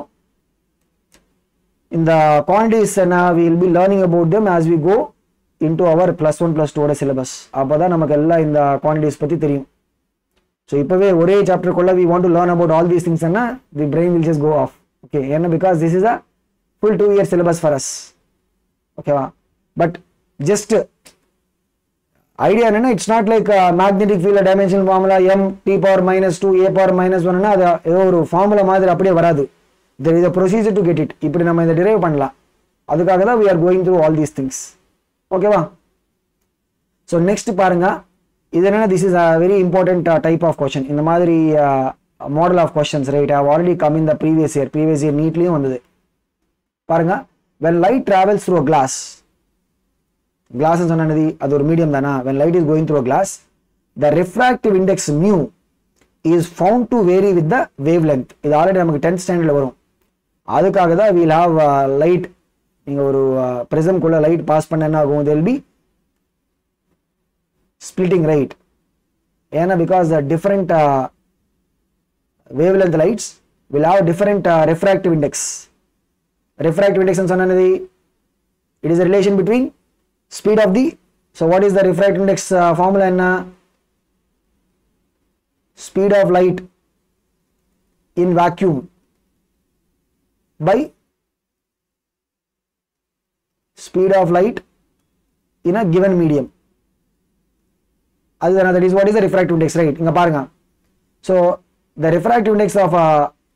இந்த quantities என்ன we will be learning about them as we go into our plus one plus டூவோட syllabus அப்போ தான் நமக்கு எல்லாம் இந்த குவான்டிட்டிஸ் பற்றி தெரியும் ஸோ இப்போவே ஒரே சாப்டருக்குள்ள we want to learn about all these things என்ன the brain will just go off okay என்ன because this is a full two year syllabus for us ஓகேவா பட் ஜஸ்ட் ஐடியா என்னன்னா it's not like magnetic field dimension formula M T power minus two A power minus ஒன்னா அது ஏதோ ஒரு formula மாதிரி அப்படியே வராது there is a procedure to get it இப்படி நம்ம இதை டிரைவ் பண்ணலாம் அதுக்காக தான் we are going through all these things ஓகேவா ஸோ நெக்ஸ்ட் பாருங்க இது என்னன்னா this is a very important type of question இந்த மாதிரி model of questions right have already come in the previous year previous year நீட்லேயும் வந்தது பாருங்க when light travels through glass glass சொன்னது அது ஒரு மீடியம் தானா when light is going through a glass the refractive index mu is found to vary with the wavelength இது already நமக்கு 10th ஸ்டாண்டர்ட்ல வரும் அதுக்காக தான் we'll have uh, light நீங்க ஒரு ப்ரிசம் குள்ள லைட் பாஸ் பண்ண என்ன ஆகும் there will be splitting right ஏன்னா because the different uh, wavelength lights will have different uh, refractive index refractive index சொன்னது it is a relation between speed of the so what is the refractive index uh, formula in uh, speed of light in vacuum by speed of light in a given medium அதுதானே that is what is the refractive index right இங்க பாருங்க so the refractive index of a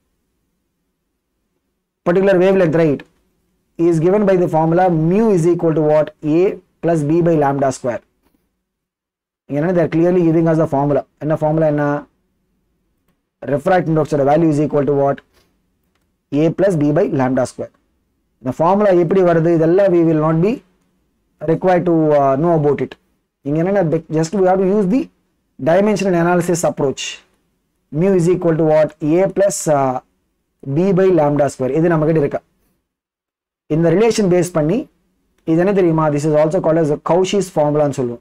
particular wavelength right is given by the formula mu is equal to what a plus b by lambda square இங்க என்ன they are clearly giving us the formula என்ன formula என்ன refractive index ஓட value is equal to what a plus b by lambda square இந்த formula எப்படி வருது இதெல்லாம் we will not be required to uh, know about it இங்க என்னன்னா just we have to use the dimensional analysis approach mu is equal to what a plus uh, b by lambda square இது நம்ம கிட்ட இருக்கு இந்த relation base பண்ணி இது என்ன தெரியுமா this is also called as Cauchy's formulaன்னு சொல்லுவோம்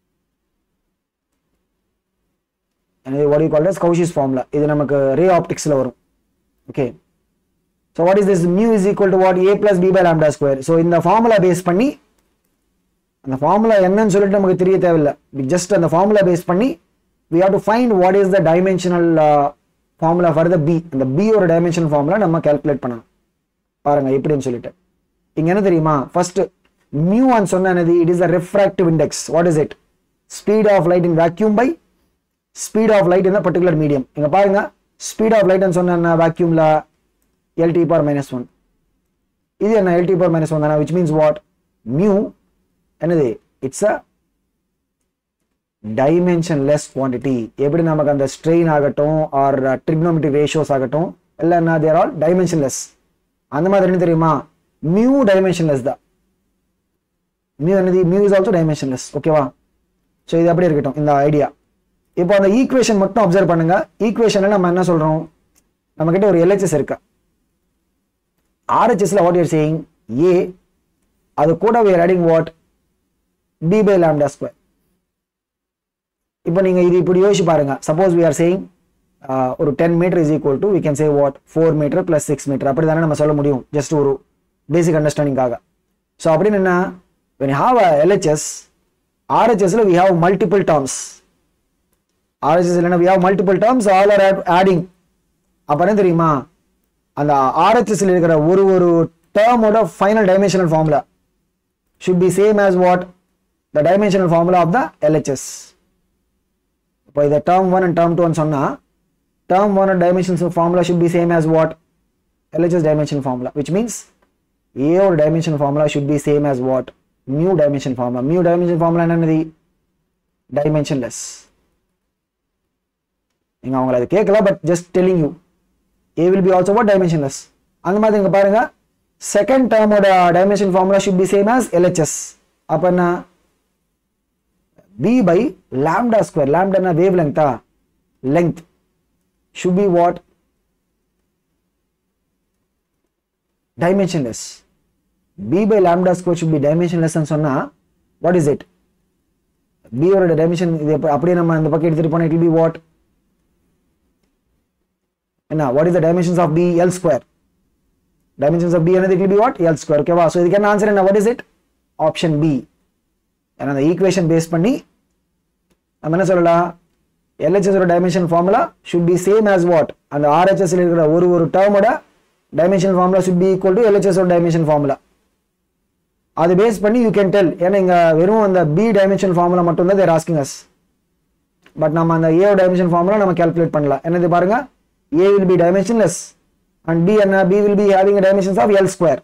எனவே what you call as Cauchy's formula இது நமக்கு ரே ஆப்டிக்ஸ்ல வரும் okay so what is this mu is equal to what A plus B by lambda square so இந்த ஃபார்முலா பேஸ் பண்ணி அந்த formula என்னன்னு சொல்லிட்டு நமக்கு தெரிய தேவையில்லை ஜஸ்ட் அந்த ஃபார்முலா பேஸ் பண்ணி we have to find what is the dimensional formula for the B அந்த பியோட டைமென்ஷனல் ஃபார்முலா நம்ம கால்குலேட் பண்ணணும் பாருங்க எப்படின்னு சொல்லிட்டு இங்க என்ன தெரியுமா ஃபர்ஸ்ட் மியூ அண்ட் சொன்னது it is a refractive index what is it speed of light in vacuum by speed of light in particular medium இங்க பாருங்க ஸ்பீட் ஆஃப் லைட் சொன்ன வேக்யூம்ல LT power minus 1 இது என்ன LT power minus 1 தானே which means what mu என்னது it's a dimensionless quantity எப்படி நமக்கு அந்த strain ஆகட்டும் ஆர் trigonometric ratios ஆகட்டும் எல்லாம் என்ன they are all dimensionless அந்த மாதிரி என்ன தெரியுமா mu dimensionless தான் mu என்னது mu is also dimensionless ஓகேவா ஸோ இது அப்படியே இருக்கட்டும் இந்த ஐடியா இப்போ அந்த ஈக்குவேஷன் மட்டும் அப்சர்வ் பண்ணுங்க ஈக்குவேஷன்ல நம்ம என்ன சொல்றோம் நம்ம கிட்ட ஒரு எல்ஹெச்எஸ் இருக்கு RHS what you're saying A அது கூட we are adding what B by lambda square இப்போ நீங்க இது இப்படி யோசிச்சு பாருங்க suppose we are saying uh, ஒரு 10 metre is equal to we can say what 4 metre plus six metre அப்படி தானே நம்ம சொல்ல முடியும் ஜஸ்ட் ஒரு பேசிக் அண்டர்ஸ்டாண்டிங்காக ஸோ அப்படின்னு என்ன when you have a LHS RHSல we have multiple terms RHS இல்லைன்னா we have multiple terms all are add- adding அப்ப என்ன தெரியுமா அந்த ஆர்ஹெச்எஸ்ல இருக்கிற ஒரு ஒரு டேர்மோட final dimensional formula should be same as what the dimensional formula of the LHS இப்போ இதை டேர்ம் ஒன் அண்ட் டேர்ம் டூன்னு சொன்னா term one and dimension formula should be same as what LHS dimension formula which means ஏயோட dimension formula should be same as what mu dimension formula mu dimension formula என்னது dimensionless நீங்க அவங்கள அது கேட்கல but just telling you a will be also what dimensionless அந்த மாதிரி இங்க பாருங்க செகண்ட் டேர்மோட dimension formula should be same as LHS அப்ப என்ன b by lambda square lambda என்ன வேவ் லெங்தா length should be what dimensionless b by lambda square should be dimensionless ன்னு சொன்னா what is it b ஓட டைமென்ஷன் இது எப்ப- அப்படியே நம்ம இந்த பக்கம் எடுத்துட்டு போனா it will be what என்ன what is the dimensions of b l square dimensions of b என்னது it will be what l square ஓகேவா so இதுக்கு என்ன ஆன்சர் என்ன what is it option b ஏன்னா அந்த ஈக்குவேஷன் பேஸ் பண்ணி நம்ம என்ன சொல்லலாம் LHS ஓட dimension formula should be same as what அந்த RHS ல இருக்கிற ஒரு ஒரு டேர்மோட dimension formula should be equal to LHS ஓட டைமென்ஷன் ஃபார்முலா அது பேஸ் பண்ணி யூ கேன் டெல் ஏன்னா இங்க வெறும் அந்த பி டைமென்ஷன் ஃபார்முலா மட்டும் தான் தேர் ஆஸ்கிங் அஸ் பட் நம்ம அந்த ஏ டைமென்ஷன் ஃபார்முலா நம்ம கால்குலேட் பண்ணலாம் என்னது பாருங்க A will be dimensionless and B என்ன B will be having dimensions of L square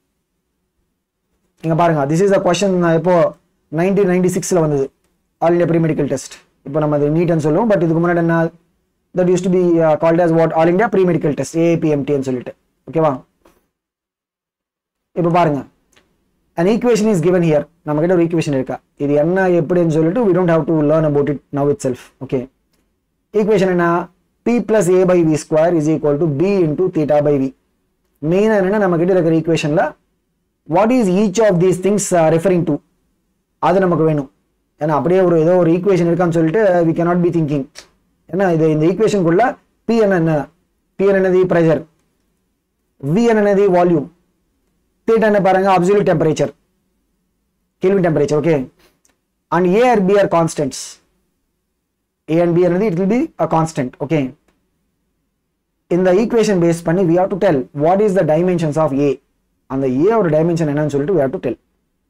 இங்க பாருங்க திஸ் இஸ் அ கொஸ்டின் இப்போ நைன்டீன் நைன்டி சிக்ஸ்ல வந்தது all India pre medical test இப்போ நம்ம அது நீட்னு சொல்லுவோம் பட் இதுக்கு முன்னாடி என்ன that used to be called as what all India pre medical test ஏபிஎம்டின்னு சொல்லிட்டு ஓகேவா இப்போ பாருங்க an equation is given here நம்ம கிட்ட ஒரு ஈக்குவேஷன் இருக்கா இது என்ன எப்படின்னு சொல்லிட்டு we don't have to learn about it now itself okay equation என்ன p plus a by v square is equal to b into theta by v மெயினா என்னன்னா நம்ம கிட்ட இருக்கிற ஈக்குவேஷன்ல what is each of these things referring to அது நமக்கு வேணும் ஏன்னா அப்படியே ஒரு ஏதோ ஒரு ஈக்குவேஷன் இருக்கான்னு சொல்லிட்டு வி cannot பி திங்கிங் ஏன்னா இது இந்த ஈக்குவேஷனுக்குள்ள பி என்ன என்ன பி என்னது ப்ரெஷர் வி என்னது வால்யூம் தீட்டா என்ன பாருங்க absolute temperature Kelvin temperature okay and A or B are constants A and B என்னது it will be a constant okay இந்த ஈக்குவேஷன் பேஸ் பண்ணி we have to tell what is the dimensions of a அந்த a ஓட dimension என்னன்னு சொல்லிட்டு we have to tell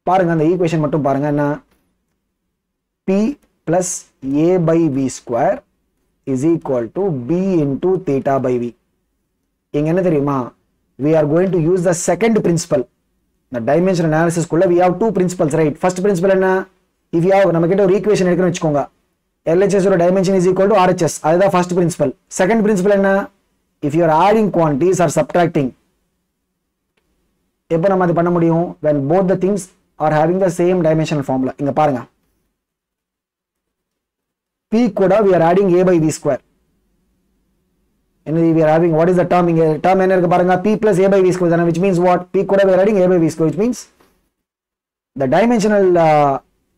பாருங்க அந்த equation மட்டும் பாருங்க என்ன B plus A by V square is equal to B into theta by V இங்க என்ன தெரியுமா we are going to use the second principle இந்த டைமென்ஷன் அனாலிசிஸ் குள்ள we have two principles right first principle என்ன if you have நம்ம கிட்ட ஒரு equation இருக்குன்னு வச்சுக்கோங்க LHS ஓட dimension is equal to RHS அதுதான் first principle second principle என்ன if you are adding quantities or subtracting எப்போ நம்ம அது பண்ண முடியும் when both the things are having the same dimensional formula இங்க பாருங்க p கூட we are adding a by v square என்னது we are having what is the term இங்க term என்ன இருக்கு பாருங்க p plus a by v square தானே which means what p கூட we are adding a by v square which means the dimensional uh,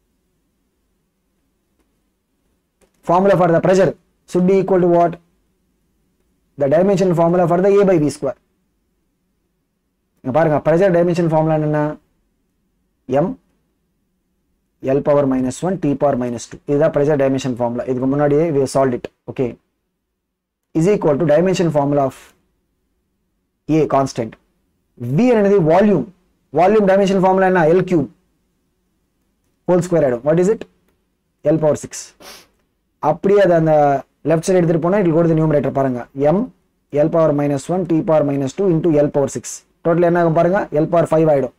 formula for the pressure should be equal to what the dimensional formula for the a by v square இங்க பாருங்க pressure dimension formula என்ன m L power minus 1 T power minus 2 இதுதான் pressure dimension formula இதுக்கு முன்னாடியே we have solved it okay is equal to dimension formula of A constant V என்னது volume volume dimension formula என்ன L cube whole square ஆயிடும் what is it L power 6 அப்படியே அது அந்த left side எடுத்துட்டு போனா இட் கோடு நியூமரேட்டர் பாருங்க m L power minus 1 T power minus 2 into L power 6 total என்ன ஆகும் பாருங்க L power 5 ஆயிடும்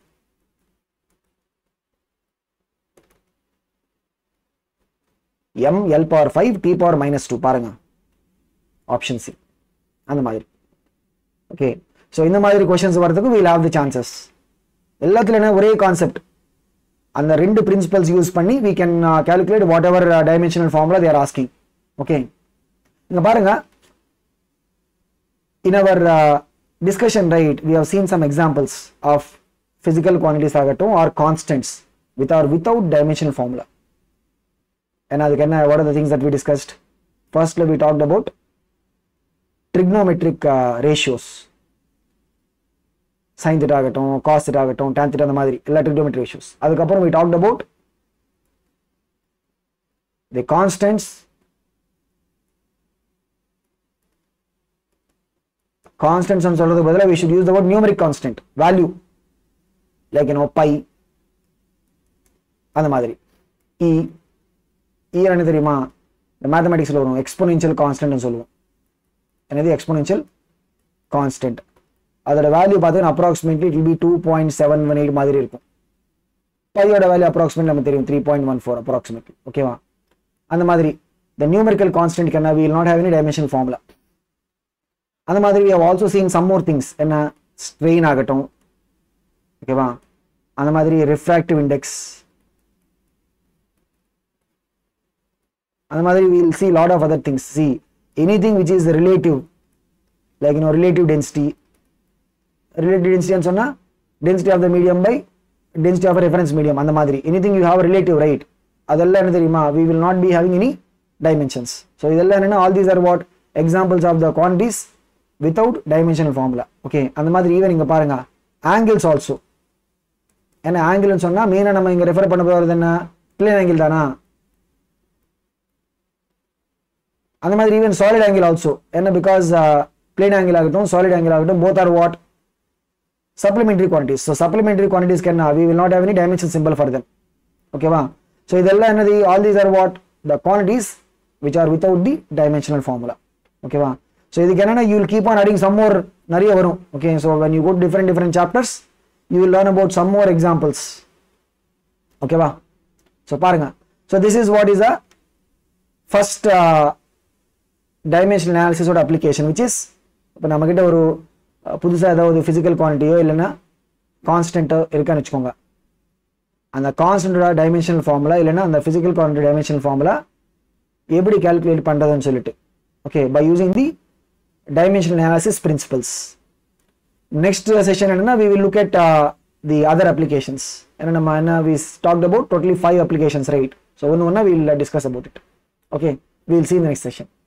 m L power 5 T power minus 2 பாருங்க ஆப்ஷன் சி அந்த மாதிரி ஓகே ஸோ இந்த மாதிரி கொஷின்ஸ் வரதுக்கு வீல் ஹாவ் தி சான்சஸ் எல்லாத்துல என்ன ஒரே கான்செப்ட் அந்த ரெண்டு பிரின்சிபல்ஸ் யூஸ் பண்ணி we can uh, calculate whatever dimensional formula they are asking okay இங்க பாருங்க in our uh, discussion right we have seen some examples of physical quantities ஆகட்டும் or constants with or without dimensional formula and அதுக்கு என்ன what are the things that we discussed firstly we talked about trigonometric uh, ratios sin theta ஆகட்டும் cos theta ஆகட்டும் tan theta அந்த மாதிரி எல்லா trigonometric ratios அதுக்கப்புறம் we talked about the constants constants னு சொல்றதுக்கு பதிலா we should use the word numeric constant value like you know pi அந்த மாதிரி e e என்ன தெரியுமா இந்த மேத்தமெட்டிக்ஸ்ல வரும் எக்ஸ்போனென்ஷியல் கான்ஸ்டன்ட் சொல்லுவோம் என்னது எக்ஸ்போனென்ஷியல் கான்ஸ்டன்ட் அதோட வேல்யூ பார்த்தீங்கன்னா approximately it be two point seven one eight மாதிரி இருக்கும் பையோட வேல்யூ அப்ராக்சிமேட் நம்ம தெரியும் three point one four approximately ஓகேவா அந்த மாதிரி த நியூமெரிக்கல் கான்ஸ்டன்ட் என்ன will not have any dimension formula அந்த மாதிரி we have also seen some more things என்ன ஸ்ட்ரெயின் ஆகட்டும் ஓகேவா அந்த மாதிரி ரிஃப்ராக்டிவ் இண்டெக்ஸ் அந்த மாதிரி will see lot of other things see anything which is relative like you know relative density relative டென்சிட்டின்னு சொன்னா density of the medium by density of reference medium அந்த மாதிரி anything you have relative right அதெல்லாம் என்ன தெரியுமா we will not be having any dimensions so இதெல்லாம் என்னன்னா all these are what examples of the quantities without dimensional formula okay அந்த மாதிரி even இங்க பாருங்க ஆங்கிள்ஸ் ஆல்சோ ஏன்னா ஆங்கிள்னு சொன்னா மெயினாக நம்ம இங்க ரெஃபர் பண்ண போகிறது என்ன பிளேன் ஆங்கிள் தானா அந்த மாதிரி ஈவன் சாலிட் ஆங்கிள் ஆல்சோ என்ன பிகாஸ் பிளேன் ஆங்கிள் ஆகட்டும் சாலிட் ஆங்கிள் ஆகட்டும் both are what supplementary quantities so supplementary quantities என்ன we will not have any dimension simple for them ஓகேவா ஸோ இதெல்லாம் என்னது all these are what the quantities which are without the dimensional formula ஓகேவா so இதுக்கு என்னன்னா you will keep on adding some more நிறைய வரும் okay so when you good different different chapters you will learn about some more examples ஓகேவா so பாருங்க so this is what is a first dimensional அனாலிசிஸோட application which is இப்போ நம்மக்கிட்ட ஒரு புதுசாக ஏதாவது ஃபிசிக்கல் குவான்டிட்டியோ இல்லைன்னா கான்ஸ்டன்ட்டோ இருக்கான்னு வச்சுக்கோங்க அந்த கான்ஸ்டன்டோட டைமென்ஷனல் ஃபார்முலா இல்லைன்னா அந்த ஃபிசிக்கல் குவான்டிட்டி டைமென்ஷனல் ஃபார்முலா எப்படி கால்குலேட் பண்ணுறதுன்னு சொல்லிட்டு okay by using the dimensional analysis principles next session என்னன்னா we will look at the other applications ஏன்னா நம்ம என்ன we talked about totally five applications right so ஒன்று ஒன்றா will discuss about it okay will see இந்த next session